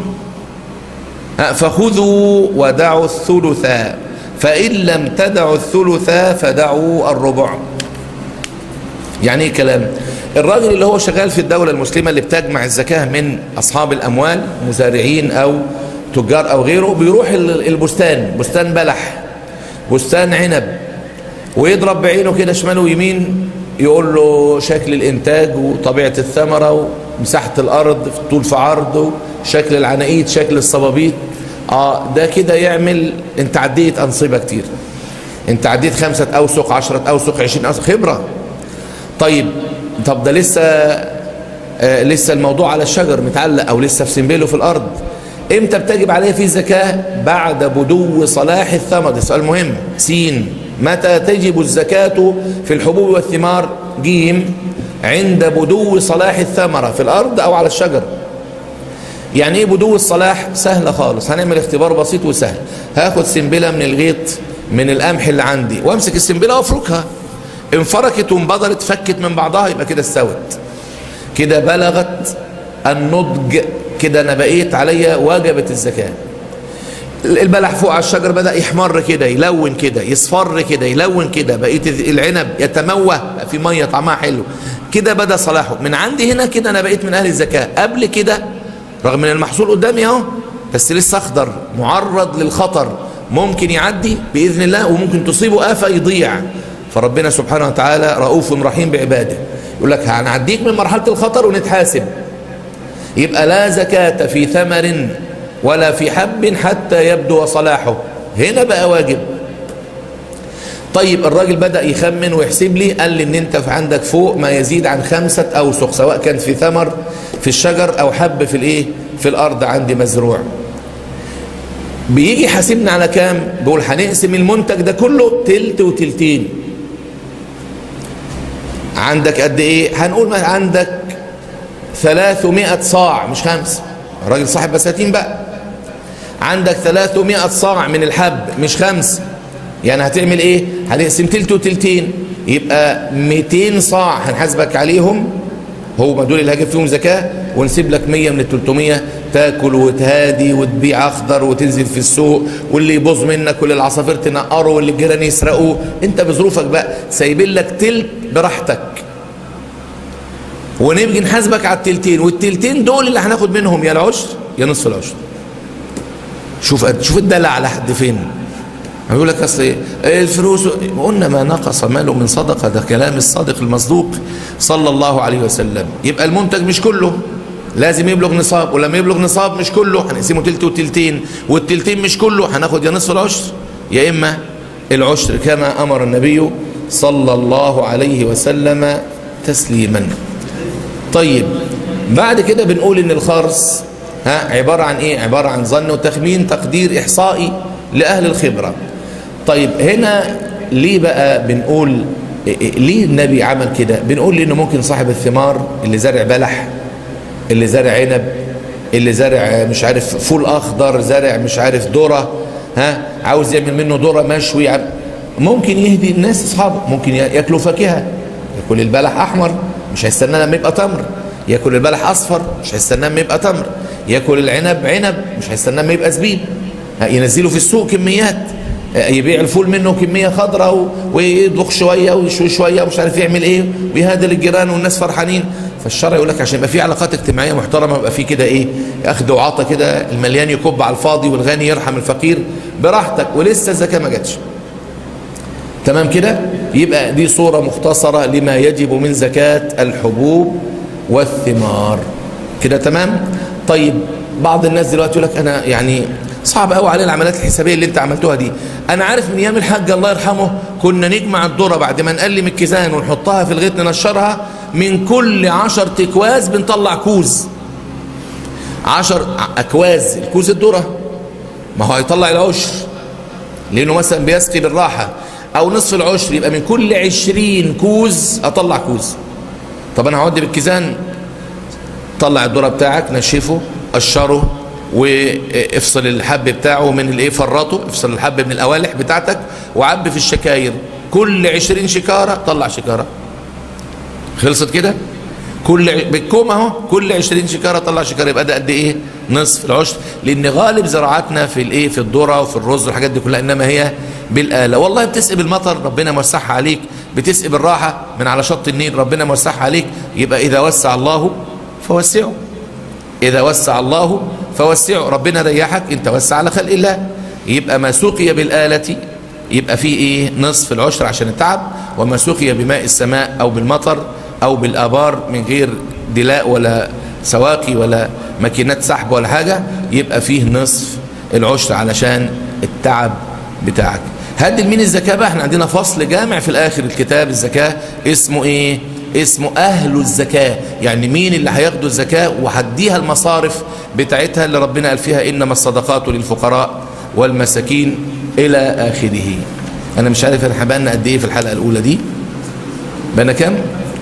فخذوا ودعوا الثلث فإن لم تدعوا الثلث فدعوا الربع يعني ايه كلام الراجل اللي هو شغال في الدولة المسلمة اللي بتجمع الزكاة من أصحاب الأموال مزارعين أو تجار أو غيره بيروح البستان بستان بلح بستان عنب ويضرب بعينه كده شمال ويمين يقول له شكل الإنتاج وطبيعة الثمرة ومساحة الأرض في طول في عرض شكل العناقيد شكل الصبابيط اه ده كده يعمل انت عديت أنصبة كتير انت عديت خمسة أوسق عشرة أوسق عشرين أوسق خبرة طيب طب ده لسه آه لسه الموضوع على الشجر متعلق أو لسه في سنبيله في الأرض امتى بتجب عليه في الزكاة بعد بدو صلاح الثمر ده سؤال مهم سين متى تجب الزكاة في الحبوب والثمار جيم عند بدو صلاح الثمرة في الأرض أو على الشجر يعني ايه بدو الصلاح سهلة خالص هنعمل اختبار بسيط وسهل هاخد سنبلة من الغيط من القمح اللي عندي وامسك السنبلة وافركها انفركت وانبدرت فكت من بعضها يبقى كده استوت كده بلغت النضج كده انا بقيت عليا وجبت الزكاة البلح فوق على الشجر بدأ يحمر كده يلون كده يصفر كده يلون كده بقيت العنب يتموه بقى في ميه طعمها حلو كده بدأ صلاحه من عندي هنا كده انا بقيت من اهل الزكاة قبل كده رغم ان المحصول قدامي اهو بس لسه اخضر معرض للخطر ممكن يعدي باذن الله وممكن تصيبه آفة يضيع فربنا سبحانه وتعالى رؤوف رحيم بعباده يقول لك هنعديك من مرحلة الخطر ونتحاسب يبقى لا زكاة في ثمر ولا في حب حتى يبدو صلاحه هنا بقى واجب طيب الراجل بدأ يخمن ويحسب لي قال لي ان انت في عندك فوق ما يزيد عن خمسة اوسق سواء كان في ثمر في الشجر او حب في الايه في الارض عندي مزروع بيجي حاسبنا على كام بيقول هنقسم المنتج ده كله تلت وتلتين عندك قد ايه هنقول ما عندك 300 صاع مش خمس الراجل صاحب بساتين بقى عندك 300 صاع من الحب مش خمس يعني هتعمل ايه هنقسم تلت وتلتين يبقى 200 صاع هنحاسبك عليهم هو دول اللي هجيب فيهم زكاة ونسيب لك 100 من ال 300 تاكل وتهادي وتبيع اخضر وتنزل في السوق واللي يبوظ منك واللي العصافير تنقره واللي الجيران يسرقوه انت بظروفك بقى سايبين لك تلت براحتك ونبقي نحاسبك على التلتين والتلتين دول اللي هناخد منهم يا العشر يا نصف العشر شوف شوف الدلع على حد فين يقول لك اصل ايه الفلوس قلنا ما نقص ماله من صدقه ده كلام الصادق المصدوق صلى الله عليه وسلم يبقى المنتج مش كله لازم يبلغ نصاب ولما يبلغ نصاب مش كله هنقسمه تلت وتلتين والتلتين مش كله هناخد يا نصف العشر يا اما العشر كما امر النبي صلى الله عليه وسلم تسليما طيب بعد كده بنقول ان الخرص ها عبارة عن ايه عبارة عن ظن وتخمين تقدير احصائي لاهل الخبرة طيب هنا ليه بقى بنقول ليه النبي عمل كده بنقول لانه ممكن صاحب الثمار اللي زرع بلح اللي زرع عنب اللي زرع مش عارف فول اخضر زرع مش عارف ذره ها عاوز يعمل منه ذره مشوي ممكن يهدي الناس اصحابه ممكن ياكلوا فاكهه ياكل البلح احمر مش هيستنى لما يبقى تمر ياكل البلح اصفر مش هيستنى لما يبقى تمر ياكل العنب عنب مش هيستنى لما يبقى زبيب ينزله في السوق كميات يبيع الفول منه كميه خضراء ويطبخ شويه ويشوي شويه ومش عارف يعمل ايه ويهادل الجيران والناس فرحانين فالشرع يقول لك عشان يبقى في علاقات اجتماعيه محترمه يبقى في كده ايه اخذ وعطى كده المليان يكب على الفاضي والغني يرحم الفقير براحتك ولسه الزكاه ما جاتش تمام كده يبقى دي صوره مختصره لما يجب من زكاه الحبوب والثمار كده تمام طيب بعض الناس دلوقتي يقول لك انا يعني صعب قوي علينا العمليات الحسابيه اللي انت عملتوها دي انا عارف من ايام الحاج الله يرحمه كنا نجمع الذره بعد ما نقلم الكيزان ونحطها في الغيط ننشرها من كل عشر تكواز بنطلع كوز عشر اكواز الكوز الذره ما هو هيطلع العشر لانه مثلا بيسقي بالراحه او نصف العشر يبقى من كل عشرين كوز اطلع كوز طب انا هودي بالكيزان طلع الذره بتاعك نشفه قشره وافصل الحب بتاعه من الايه فرطه افصل الحب من القوالح بتاعتك وعبي في الشكاير كل عشرين شكارة طلع شكارة خلصت كده كل بالكوم اهو كل 20 شكاره طلع شكاره يبقى ده قد ايه نصف العشر لان غالب زراعتنا في الايه في الذره وفي الرز والحاجات دي كلها انما هي بالاله والله بتسقي بالمطر ربنا موسعها عليك بتسقي بالراحه من على شط النيل ربنا موسعها عليك يبقى اذا وسع الله فوسعه اذا وسع الله فوسعه ربنا ريحك انت وسع على خلق الله يبقى ما سقي بالاله يبقى فيه ايه نصف العشر عشان التعب وما سقي بماء السماء او بالمطر او بالابار من غير دلاء ولا سواقي ولا ماكينات سحب ولا حاجة يبقى فيه نصف العشر علشان التعب بتاعك هدي لمين الزكاة بقى احنا عندنا فصل جامع في الاخر الكتاب الزكاة اسمه ايه اسمه اهل الزكاة يعني مين اللي هياخدوا الزكاة وهديها المصارف بتاعتها اللي ربنا قال فيها انما الصدقات للفقراء والمساكين الى اخره انا مش عارف احنا بقالنا قد ايه في الحلقة الاولى دي بقى كام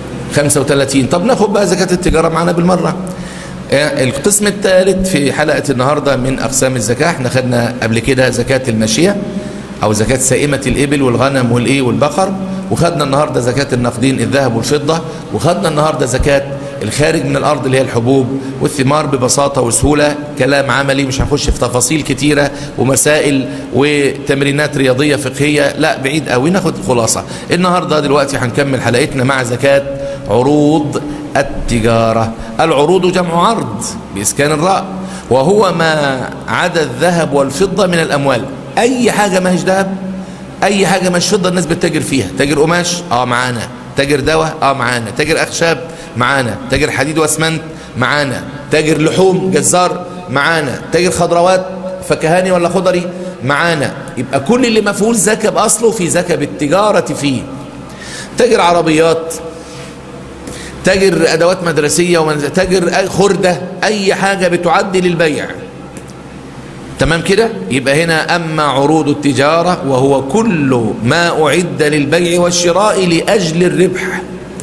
35 طب ناخد بقى زكاة التجارة معانا بالمرة القسم الثالث في حلقة النهاردة من أقسام الزكاة احنا خدنا قبل كده زكاة الماشية أو زكاة سائمة الإبل والغنم والإيه والبقر وخدنا النهاردة زكاة النقدين الذهب والفضة وخدنا النهاردة زكاة الخارج من الأرض اللي هي الحبوب والثمار ببساطة وسهولة كلام عملي مش هنخش في تفاصيل كتيرة ومسائل وتمرينات رياضية فقهية لا بعيد قوي ناخد الخلاصة النهاردة دلوقتي هنكمل حلقتنا مع زكاة عروض التجارة العروض جمع عرض بإسكان الراء وهو ما عدا الذهب والفضة من الأموال أي حاجة ما هيش ذهب أي حاجة مش فضة الناس بتتاجر فيها تاجر قماش اه معانا تاجر دواء اه معانا تاجر أخشاب معانا تاجر حديد واسمنت معانا تاجر لحوم جزار معانا تاجر خضروات فكهاني ولا خضري معانا يبقى كل اللي ما فيهوش زكاة بأصله في زكاة بالتجارة فيه تاجر عربيات تاجر أدوات مدرسية ومن... تاجر خردة أي حاجة بتعدي للبيع تمام كده يبقى هنا أما عروض التجارة وهو كل ما أعد للبيع والشراء لأجل الربح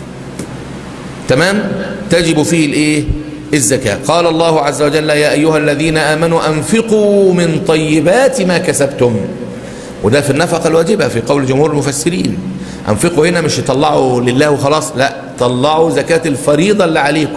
تمام تجب فيه الايه الزكاة قال الله عز وجل يا أيها الذين آمنوا أنفقوا من طيبات ما كسبتم وده في النفقة الواجبة في قول جمهور المفسرين أنفقوا هنا مش يطلعوا لله وخلاص لا طلعوا زكاة الفريضة اللي عليكم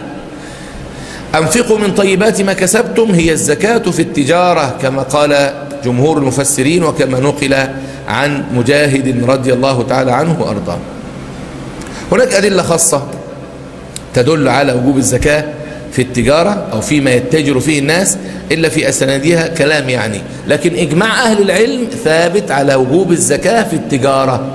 أنفقوا من طيبات ما كسبتم هي الزكاة في التجارة كما قال جمهور المفسرين وكما نقل عن مجاهد رضي الله تعالى عنه وأرضاه هناك أدلة خاصة تدل على وجوب الزكاة في التجارة أو فيما يتجر فيه الناس إلا في أسنادها كلام يعني لكن إجماع أهل العلم ثابت على وجوب الزكاة في التجارة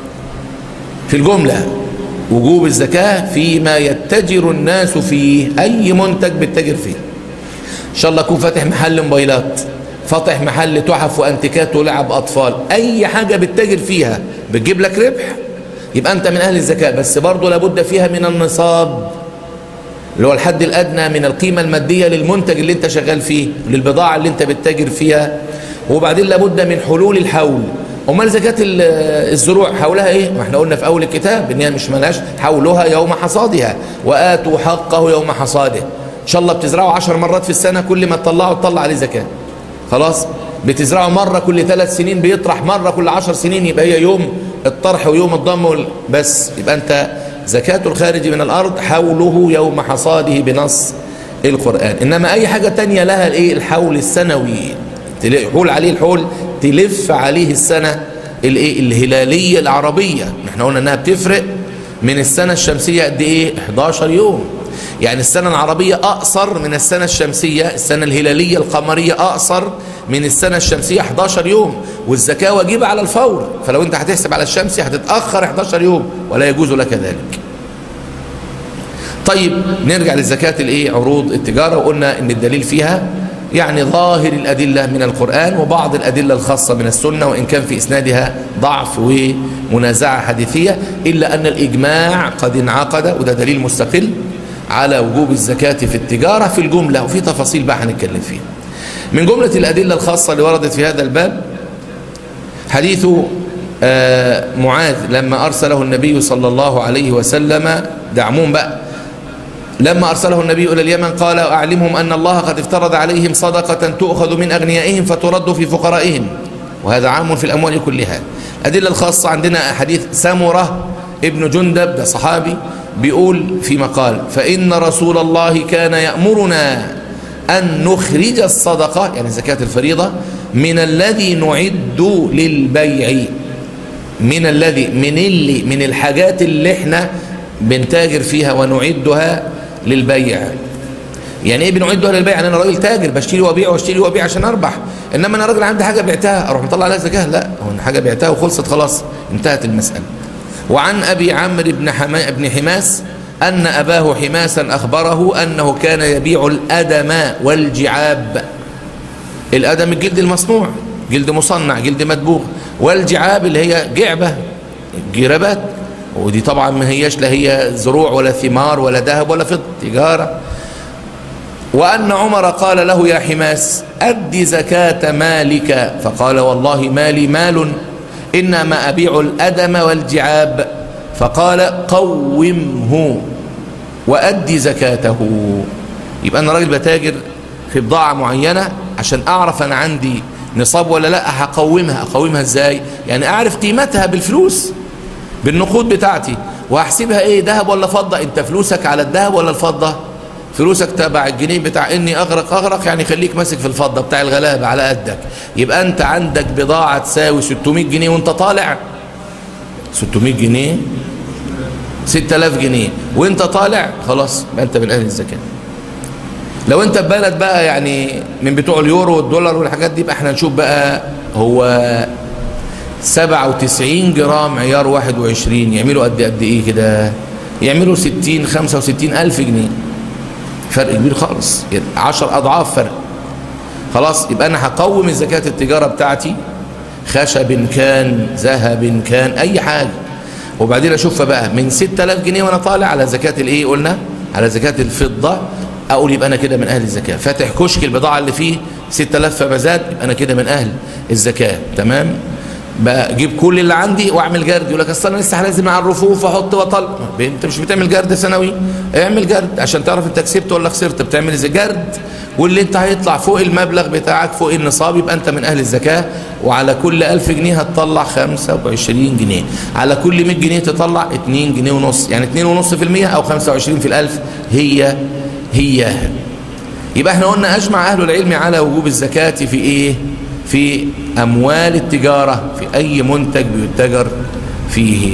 في الجملة وجوب الزكاة فيما يتجر الناس فيه أي منتج بتتجر فيه إن شاء الله يكون فاتح محل موبايلات فاتح محل تحف وأنتيكات ولعب أطفال أي حاجة بتتجر فيها بتجيب لك ربح يبقى أنت من أهل الزكاة بس برضه لابد فيها من النصاب اللي هو الحد الأدنى من القيمة المادية للمنتج اللي أنت شغال فيه للبضاعة اللي أنت بتتاجر فيها وبعدين لابد من حلول الحول امال زكاه الزروع حولها ايه ما احنا قلنا في اول الكتاب ان هي مش ملاش حولها يوم حصادها واتوا حقه يوم حصاده ان شاء الله بتزرعوا عشر مرات في السنه كل ما تطلعوا تطلع عليه زكاه خلاص بتزرعوا مره كل ثلاث سنين بيطرح مره كل عشر سنين يبقى هي يوم الطرح ويوم الضم بس يبقى انت زكاه الخارج من الارض حوله يوم حصاده بنص القران انما اي حاجه تانية لها الايه الحول السنوي يحول عليه الحول تلف عليه السنة الايه الهلالية العربية احنا قلنا انها بتفرق من السنة الشمسية قد ايه 11 يوم يعني السنة العربية اقصر من السنة الشمسية السنة الهلالية القمرية اقصر من السنة الشمسية 11 يوم والزكاة واجبة على الفور فلو انت هتحسب على الشمسي هتتأخر 11 يوم ولا يجوز لك ذلك طيب نرجع للزكاة الايه عروض التجارة وقلنا ان الدليل فيها يعني ظاهر الأدلة من القرآن وبعض الأدلة الخاصة من السنة وإن كان في إسنادها ضعف ومنازعة حديثية إلا أن الإجماع قد انعقد وده دليل مستقل على وجوب الزكاة في التجارة في الجملة وفي تفاصيل بقى هنتكلم فيها من جملة الأدلة الخاصة اللي وردت في هذا الباب حديث معاذ لما أرسله النبي صلى الله عليه وسلم دعمون بقى لما أرسله النبي إلى اليمن قال أعلمهم أن الله قد افترض عليهم صدقة تؤخذ من أغنيائهم فترد في فقرائهم وهذا عام في الأموال كلها الأدلة الخاصة عندنا حديث سمرة ابن جندب ده صحابي بيقول في مقال فإن رسول الله كان يأمرنا أن نخرج الصدقة يعني زكاة الفريضة من الذي نعد للبيع من الذي من اللي من الحاجات اللي احنا بنتاجر فيها ونعدها للبيع يعني ايه بنعدها للبيع يعني انا راجل تاجر بشتري وابيع واشتري وابيع عشان اربح انما انا راجل عندي حاجه بعتها اروح مطلع عليها زكاه لا هو حاجه بعتها وخلصت خلاص انتهت المساله وعن ابي عمرو بن حما بن حماس ان اباه حماسا اخبره انه كان يبيع الادم والجعاب الادم الجلد المصنوع جلد مصنع جلد مدبوغ والجعاب اللي هي جعبه جرابات ودي طبعا ما هياش لا هي زروع ولا ثمار ولا ذهب ولا فضة تجارة وأن عمر قال له يا حماس أد زكاة مالك فقال والله مالي مال إنما أبيع الأدم والجعاب فقال قومه وأدي زكاته يبقى أنا راجل بتاجر في بضاعة معينة عشان أعرف أنا عندي نصاب ولا لا هقومها أقومها إزاي يعني أعرف قيمتها بالفلوس بالنقود بتاعتي وهحسبها ايه ذهب ولا فضة انت فلوسك على الذهب ولا الفضة فلوسك تبع الجنيه بتاع اني اغرق اغرق يعني خليك ماسك في الفضة بتاع الغلابة على قدك يبقى انت عندك بضاعة تساوي 600 جنيه وانت طالع 600 جنيه 6000 جنيه وانت طالع خلاص يبقى انت من اهل الزكاه لو انت في بلد بقى يعني من بتوع اليورو والدولار والحاجات دي بقى احنا نشوف بقى هو 97 جرام عيار 21 يعملوا قد قد ايه كده يعملوا 60 65 الف جنيه فرق كبير خالص 10 اضعاف فرق خلاص يبقى انا هقوم الزكاه التجاره بتاعتي خشب كان ذهب كان اي حاجه وبعدين اشوفها بقى من 6000 جنيه وانا طالع على زكاه الايه قلنا على زكاه الفضه اقول يبقى انا كده من اهل الزكاه فاتح كشك البضاعه اللي فيه 6000 فما زاد يبقى انا كده من اهل الزكاه تمام بجيب كل اللي عندي واعمل جرد يقول لك اصل انا لسه هلازم على الرفوف واحط واطل انت مش بتعمل جرد سنوي اعمل جرد عشان تعرف انت كسبت ولا خسرت بتعمل ازاي جرد واللي انت هيطلع فوق المبلغ بتاعك فوق النصاب يبقى انت من اهل الزكاه وعلى كل 1000 جنيه هتطلع 25 جنيه على كل 100 جنيه تطلع 2 جنيه ونص يعني 2.5% او 25 في الألف هي هي يبقى احنا قلنا اجمع اهل العلم على وجوب الزكاه في ايه في اموال التجاره في اي منتج بيتجر فيه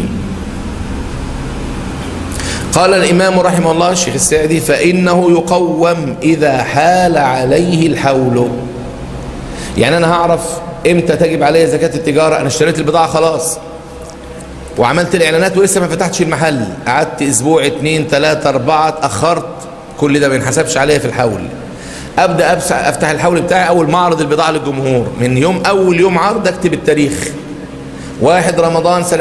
قال الإمام رحمه الله الشيخ السعدي فإنه يقوم إذا حال عليه الحول يعني أنا هعرف إمتى تجب علي زكاة التجارة أنا اشتريت البضاعة خلاص وعملت الإعلانات ولسه ما فتحتش المحل قعدت أسبوع اتنين تلاتة أربعة اتأخرت كل ده ما ينحسبش عليا في الحول أبدأ أفتح الحول بتاعي أول ما أعرض البضاعة للجمهور من يوم أول يوم عرض أكتب التاريخ واحد رمضان سنة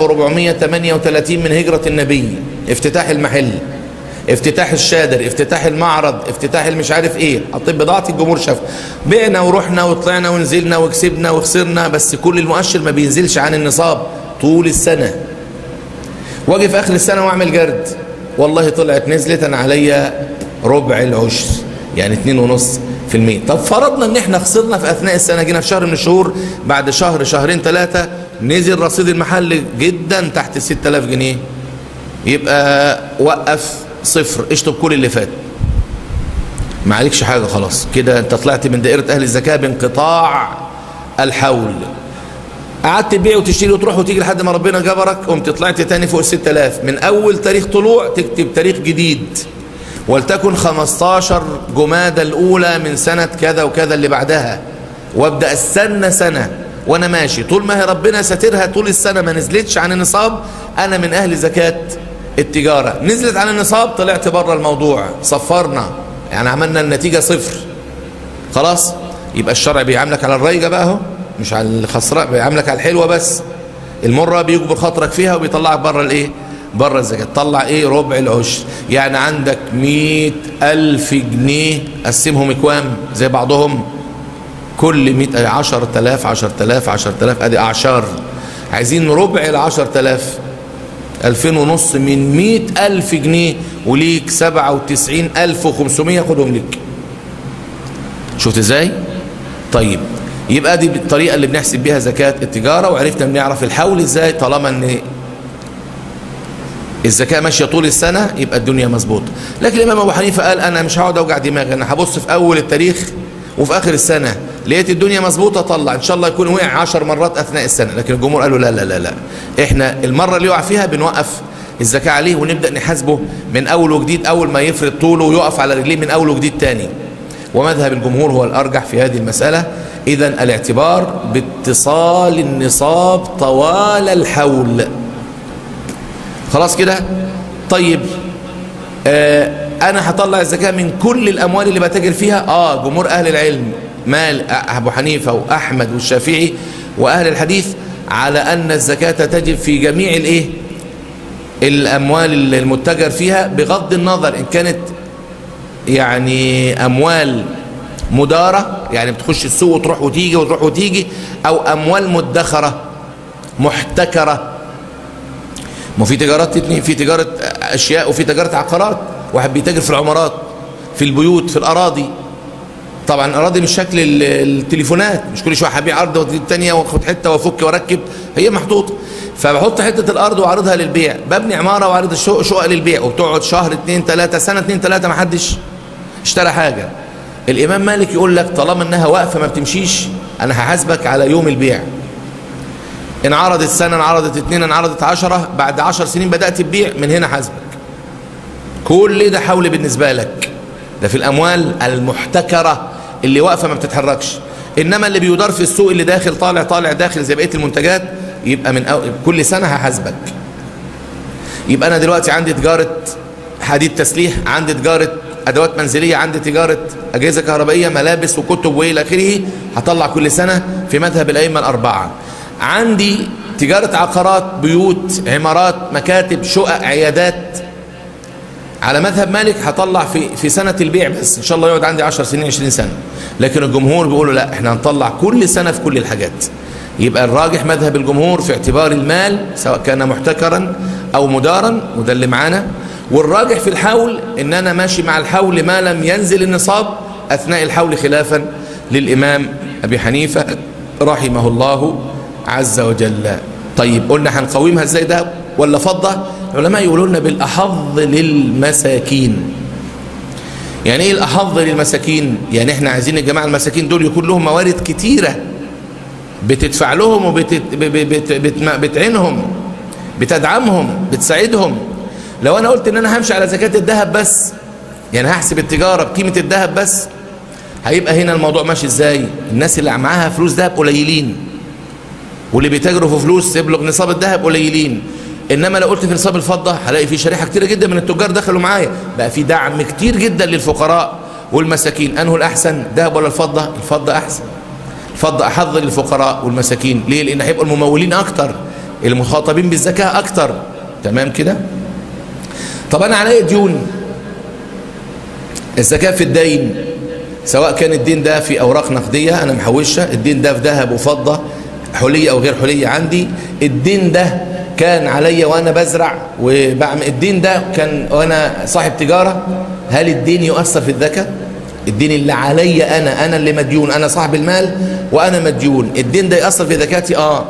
1438 من هجرة النبي افتتاح المحل افتتاح الشادر افتتاح المعرض افتتاح المش عارف ايه حطيت بضاعة الجمهور شاف بعنا ورحنا وطلعنا ونزلنا وكسبنا وخسرنا بس كل المؤشر ما بينزلش عن النصاب طول السنة واجي في اخر السنة واعمل جرد والله طلعت نزلت انا عليا ربع العشر يعني اتنين ونص في المية طب فرضنا ان احنا خسرنا في اثناء السنة جينا في شهر من الشهور بعد شهر شهرين ثلاثة نزل رصيد المحل جدا تحت 6000 جنيه يبقى وقف صفر اشطب كل اللي فات ما عليكش حاجة خلاص كده انت طلعت من دائرة اهل الزكاة بانقطاع الحول قعدت تبيع وتشتري وتروح وتيجي لحد ما ربنا جبرك قمت طلعت تاني فوق ال 6000 من اول تاريخ طلوع تكتب تاريخ جديد ولتكن 15 جمادى الاولى من سنة كذا وكذا اللي بعدها وابدأ استنى سنة وانا ماشي طول ما هي ربنا ساترها طول السنة ما نزلتش عن النصاب انا من اهل زكاة التجارة نزلت عن النصاب طلعت بره الموضوع صفرنا يعني عملنا النتيجة صفر خلاص يبقى الشرع بيعاملك على الريجة بقى اهو مش على الخسراء بيعاملك على الحلوة بس المرة بيجبر خاطرك فيها وبيطلعك بره الايه بره الزكاة تطلع ايه ربع العشر يعني عندك مئة ألف جنيه قسمهم اكوام زي بعضهم كل مئة عشر تلاف عشر تلاف عشر تلاف ادي اعشار عايزين ربع العشر تلاف ألفين ونص من مئة ألف جنيه وليك سبعة وتسعين ألف وخمسمية خدهم لك شفت ازاي طيب يبقى دي الطريقة اللي بنحسب بيها زكاة التجارة وعرفنا بنعرف الحول ازاي طالما ان الزكاة ماشية طول السنة يبقى الدنيا مظبوطة لكن الإمام أبو حنيفة قال أنا مش هقعد أوجع دماغي أنا هبص في أول التاريخ وفي آخر السنة لقيت الدنيا مظبوطة طلع إن شاء الله يكون وقع عشر مرات أثناء السنة لكن الجمهور قالوا لا لا لا لا إحنا المرة اللي يقع فيها بنوقف الزكاة عليه ونبدأ نحاسبه من أول وجديد أول ما يفرد طوله ويقف على رجليه من أول وجديد تاني ومذهب الجمهور هو الأرجح في هذه المسألة إذا الاعتبار باتصال النصاب طوال الحول خلاص كده طيب آه انا هطلع الزكاه من كل الاموال اللي بتاجر فيها اه جمهور اهل العلم مال ابو حنيفه واحمد والشافعي واهل الحديث على ان الزكاه تجب في جميع الايه الاموال المتجر فيها بغض النظر ان كانت يعني اموال مداره يعني بتخش السوق وتروح وتيجي وتروح وتيجي او اموال مدخره محتكره ما في تجارات اتنين في تجارة أشياء وفي تجارة عقارات واحد بيتاجر في العمارات في البيوت في الأراضي طبعا الأراضي مش شكل التليفونات مش كل شوية هبيع أرض والتانية واخد حتة وافك واركب هي محطوطة فبحط حتة الأرض وعرضها للبيع ببني عمارة وعرض الشقق شقق للبيع وبتقعد شهر اتنين تلاتة سنة اتنين تلاتة ما حدش اشترى حاجة الإمام مالك يقول لك طالما إنها واقفة ما بتمشيش أنا هحاسبك على يوم البيع إن عرضت سنة إن عرضت اتنين إن عرضت عشرة بعد عشر سنين بدأت تبيع من هنا حاسبك كل ده حول بالنسبة لك ده في الأموال المحتكرة اللي واقفة ما بتتحركش إنما اللي بيدار في السوق اللي داخل طالع طالع داخل زي بقية المنتجات يبقى من أو... كل سنة هحاسبك يبقى أنا دلوقتي عندي تجارة حديد تسليح عندي تجارة أدوات منزلية عندي تجارة أجهزة كهربائية ملابس وكتب وإلى آخره هطلع كل سنة في مذهب الأئمة الأربعة عندي تجارة عقارات بيوت عمارات مكاتب شقق عيادات على مذهب مالك هطلع في في سنة البيع بس إن شاء الله يقعد عندي 10 سنين 20 سنة لكن الجمهور بيقولوا لا احنا هنطلع كل سنة في كل الحاجات يبقى الراجح مذهب الجمهور في اعتبار المال سواء كان محتكرا أو مدارا وده اللي معانا والراجح في الحول ان انا ماشي مع الحول ما لم ينزل النصاب اثناء الحول خلافا للامام ابي حنيفه رحمه الله عز وجل طيب قلنا هنقومها ازاي ده ولا فضه العلماء يقولوا لنا بالاحظ للمساكين يعني ايه الاحظ للمساكين يعني احنا عايزين الجماعه المساكين دول يكون لهم موارد كتيره بتدفع لهم وبتعينهم بتدعمهم بتساعدهم لو انا قلت ان انا همشي على زكاة الذهب بس يعني هحسب التجارة بقيمة الذهب بس هيبقى هنا الموضوع ماشي ازاي الناس اللي معاها فلوس ذهب قليلين واللي بيتاجروا في فلوس يبلغ نصاب الذهب قليلين انما لو قلت في نصاب الفضة هلاقي في شريحة كتيرة جدا من التجار دخلوا معايا بقى في دعم كتير جدا للفقراء والمساكين انه الاحسن ذهب ولا الفضة الفضة احسن الفضة احظ للفقراء والمساكين ليه لان هيبقوا الممولين اكتر المخاطبين بالزكاة اكتر تمام كده طب انا عليا ديون الزكاة في الدين سواء كان الدين ده في اوراق نقدية انا محوشها الدين ده في ذهب وفضة حلية او غير حلية عندي الدين ده كان عليا وانا بزرع وبعمل الدين ده كان وانا صاحب تجارة هل الدين يؤثر في الزكاة الدين اللي عليا انا انا اللي مديون انا صاحب المال وانا مديون الدين ده يأثر في زكاتي اه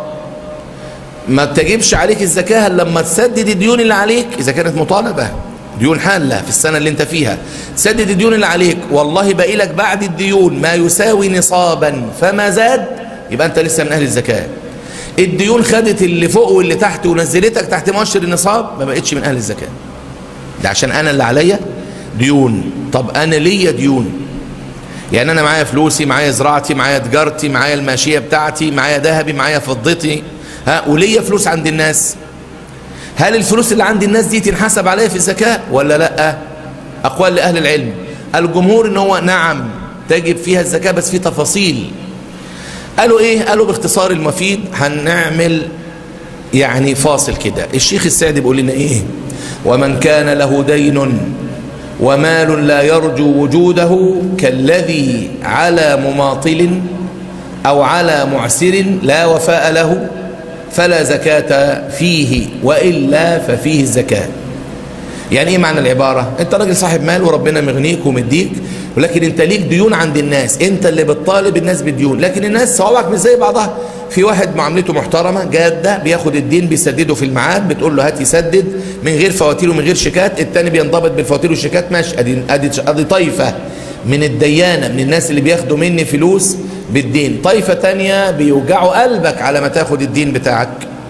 ما تجيبش عليك الزكاة لما تسدد الديون اللي عليك إذا كانت مطالبة ديون حالة في السنة اللي انت فيها تسدد الديون اللي عليك والله باقي لك بعد الديون ما يساوي نصابا فما زاد يبقى انت لسه من أهل الزكاة الديون خدت اللي فوق واللي تحت ونزلتك تحت مؤشر النصاب ما بقتش من أهل الزكاة ده عشان أنا اللي عليا ديون طب أنا ليا ديون يعني أنا معايا فلوسي معايا زراعتي معايا تجارتي معايا الماشية بتاعتي معايا ذهبي معايا فضتي ها وليا فلوس عند الناس هل الفلوس اللي عند الناس دي تنحسب عليها في الزكاة ولا لا أقوال لأهل العلم الجمهور ان هو نعم تجب فيها الزكاة بس في تفاصيل قالوا ايه قالوا باختصار المفيد هنعمل يعني فاصل كده الشيخ السعدي بيقول لنا ايه ومن كان له دين ومال لا يرجو وجوده كالذي على مماطل أو على معسر لا وفاء له فلا زكاة فيه وإلا ففيه الزكاة يعني ايه معنى العبارة انت راجل صاحب مال وربنا مغنيك ومديك ولكن انت ليك ديون عند الناس انت اللي بتطالب الناس بديون لكن الناس صوابعك مش زي بعضها في واحد معاملته محترمة جادة بياخد الدين بيسدده في الميعاد بتقول له هات يسدد من غير فواتير ومن غير شيكات التاني بينضبط بالفواتير والشيكات ماشي ادي ادي ادي طايفة من الديانة من الناس اللي بياخدوا مني فلوس بالدين طايفة تانية بيوجعوا قلبك على ما تاخد الدين بتاعك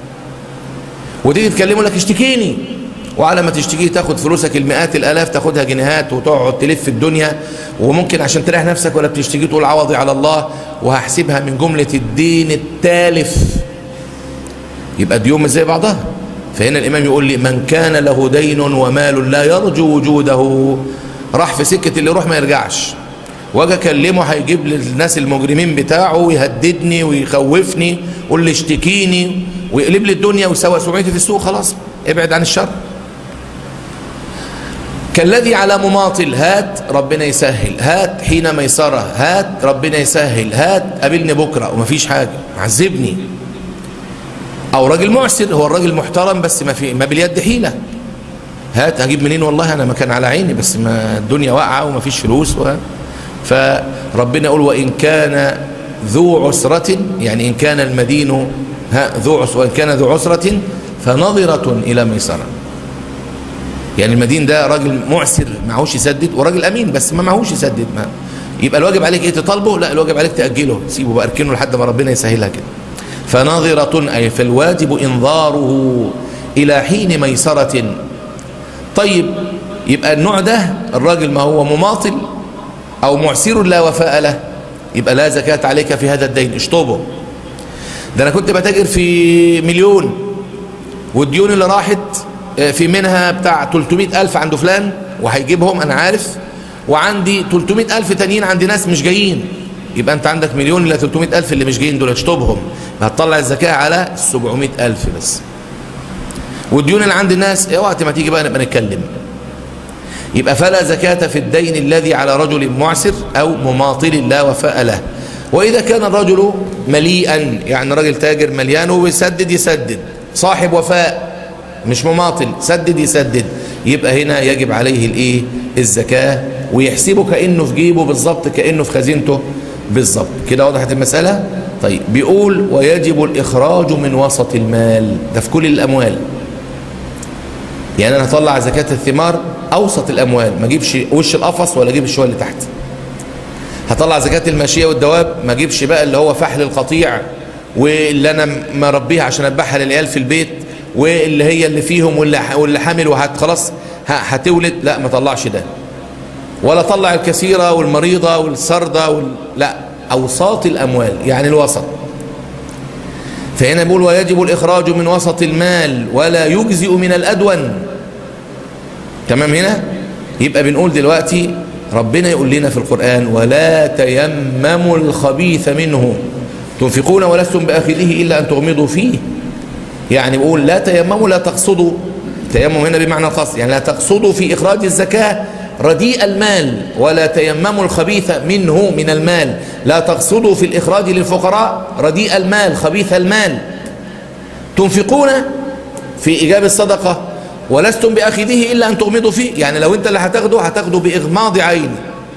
وتيجي تكلمه لك اشتكيني وعلى ما تشتكيه تاخد فلوسك المئات الالاف تاخدها جنيهات وتقعد تلف الدنيا وممكن عشان تريح نفسك ولا بتشتكيه تقول عوضي على الله وهحسبها من جملة الدين التالف يبقى ديون مش زي بعضها فهنا الامام يقول لي من كان له دين ومال لا يرجو وجوده راح في سكة اللي يروح ما يرجعش واجي اكلمه هيجيب للناس المجرمين بتاعه ويهددني ويخوفني يقول لي اشتكيني ويقلب لي الدنيا ويسوى سمعتي في السوق خلاص ابعد عن الشر كالذي على مماطل هات ربنا يسهل هات حين ميسرة هات ربنا يسهل هات قابلني بكرة ومفيش حاجة عذبني او راجل معسر هو الراجل محترم بس ما في ما باليد حيلة هات هجيب منين والله انا ما كان على عيني بس ما الدنيا واقعة ومفيش فلوس و... فربنا يقول وإن كان ذو عسرة يعني إن كان المدين ها ذو عسرة وإن كان ذو عسرة فنظرة إلى ميسرة يعني المدين ده راجل معسر معهوش يسدد وراجل أمين بس ما معهوش يسدد ما يبقى الواجب عليك ايه تطالبه لا الواجب عليك تأجله سيبه بقى اركنه لحد ما ربنا يسهلها كده فناظرة أي فالواجب إنظاره إلى حين ميسرة طيب يبقى النوع ده الراجل ما هو مماطل أو معسر لا وفاء له يبقى لا زكاة عليك في هذا الدين اشطبه ده أنا كنت بتاجر في مليون والديون اللي راحت في منها بتاع 300 ألف عند فلان وهيجيبهم أنا عارف وعندي 300 ألف تانيين عند ناس مش جايين يبقى أنت عندك مليون إلى 300 ألف اللي مش جايين دول اشطبهم هتطلع الزكاة على 700 ألف بس والديون اللي عند الناس اوعى ما تيجي بقى نبقى نتكلم يبقى فلا زكاة في الدين الذي على رجل معسر أو مماطل لا وفاء له وإذا كان الرجل مليئا يعني راجل تاجر مليان ويسدد يسدد صاحب وفاء مش مماطل سدد يسدد يبقى هنا يجب عليه الايه الزكاة ويحسبه كأنه في جيبه بالظبط كأنه في خزينته بالظبط كده وضحت المسألة طيب بيقول ويجب الإخراج من وسط المال ده في كل الأموال يعني أنا هطلع زكاة الثمار أوسط الأموال ما اجيبش وش القفص ولا اجيب الشوال اللي تحت هطلع زكاة الماشية والدواب ما اجيبش بقى اللي هو فحل القطيع واللي أنا مربيها عشان أذبحها للعيال في البيت واللي هي اللي فيهم واللي واللي حامل وهت خلاص هتولد لا ما طلعش ده ولا طلع الكثيرة والمريضة والسردة وال... لا أوساط الأموال يعني الوسط فهنا بيقول ويجب الإخراج من وسط المال ولا يجزئ من الأدون تمام هنا يبقى بنقول دلوقتي ربنا يقول لنا في القرآن ولا تيمموا الخبيث منه تنفقون ولستم بآخذه إلا أن تغمضوا فيه يعني بقول لا تيمموا لا تقصدوا تيمم هنا بمعنى القصد يعني لا تقصدوا في إخراج الزكاة رديء المال ولا تيمموا الخبيث منه من المال لا تقصدوا في الإخراج للفقراء رديء المال خبيث المال تنفقون في إيجاب الصدقة ولستم بأخذه إلا أن تغمضوا فيه يعني لو أنت اللي هتاخده هتاخده بإغماض عين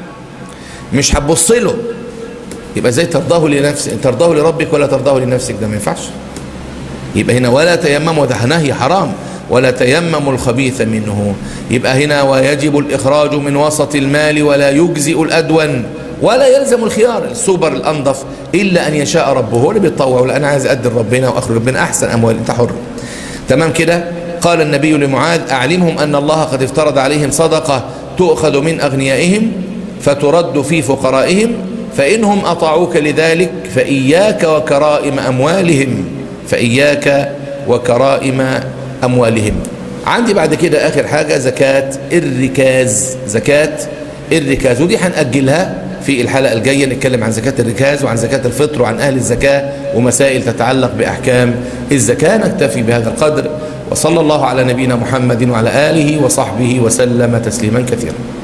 مش هتبص له يبقى زي ترضاه لنفسك ترضاه لربك ولا ترضاه لنفسك ده ما ينفعش يبقى هنا ولا تيمموا ده نهي حرام ولا تيمموا الخبيث منه يبقى هنا ويجب الإخراج من وسط المال ولا يجزئ الأدون ولا يلزم الخيار السوبر الأنظف إلا أن يشاء ربه هو اللي بيتطوع ولا أنا عايز أقدر ربنا وأخرج ربنا أحسن أموال أنت حر تمام كده قال النبي لمعاذ أعلمهم أن الله قد افترض عليهم صدقة تؤخذ من أغنيائهم فترد في فقرائهم فإنهم أطاعوك لذلك فإياك وكرائم أموالهم فإياك وكرائم أموالهم عندي بعد كده آخر حاجة زكاة الركاز زكاة الركاز ودي هنأجلها في الحلقة الجاية نتكلم عن زكاة الركاز وعن زكاة الفطر وعن أهل الزكاة ومسائل تتعلق بأحكام الزكاة نكتفي بهذا القدر وصلى الله على نبينا محمد وعلى آله وصحبه وسلم تسليما كثيرا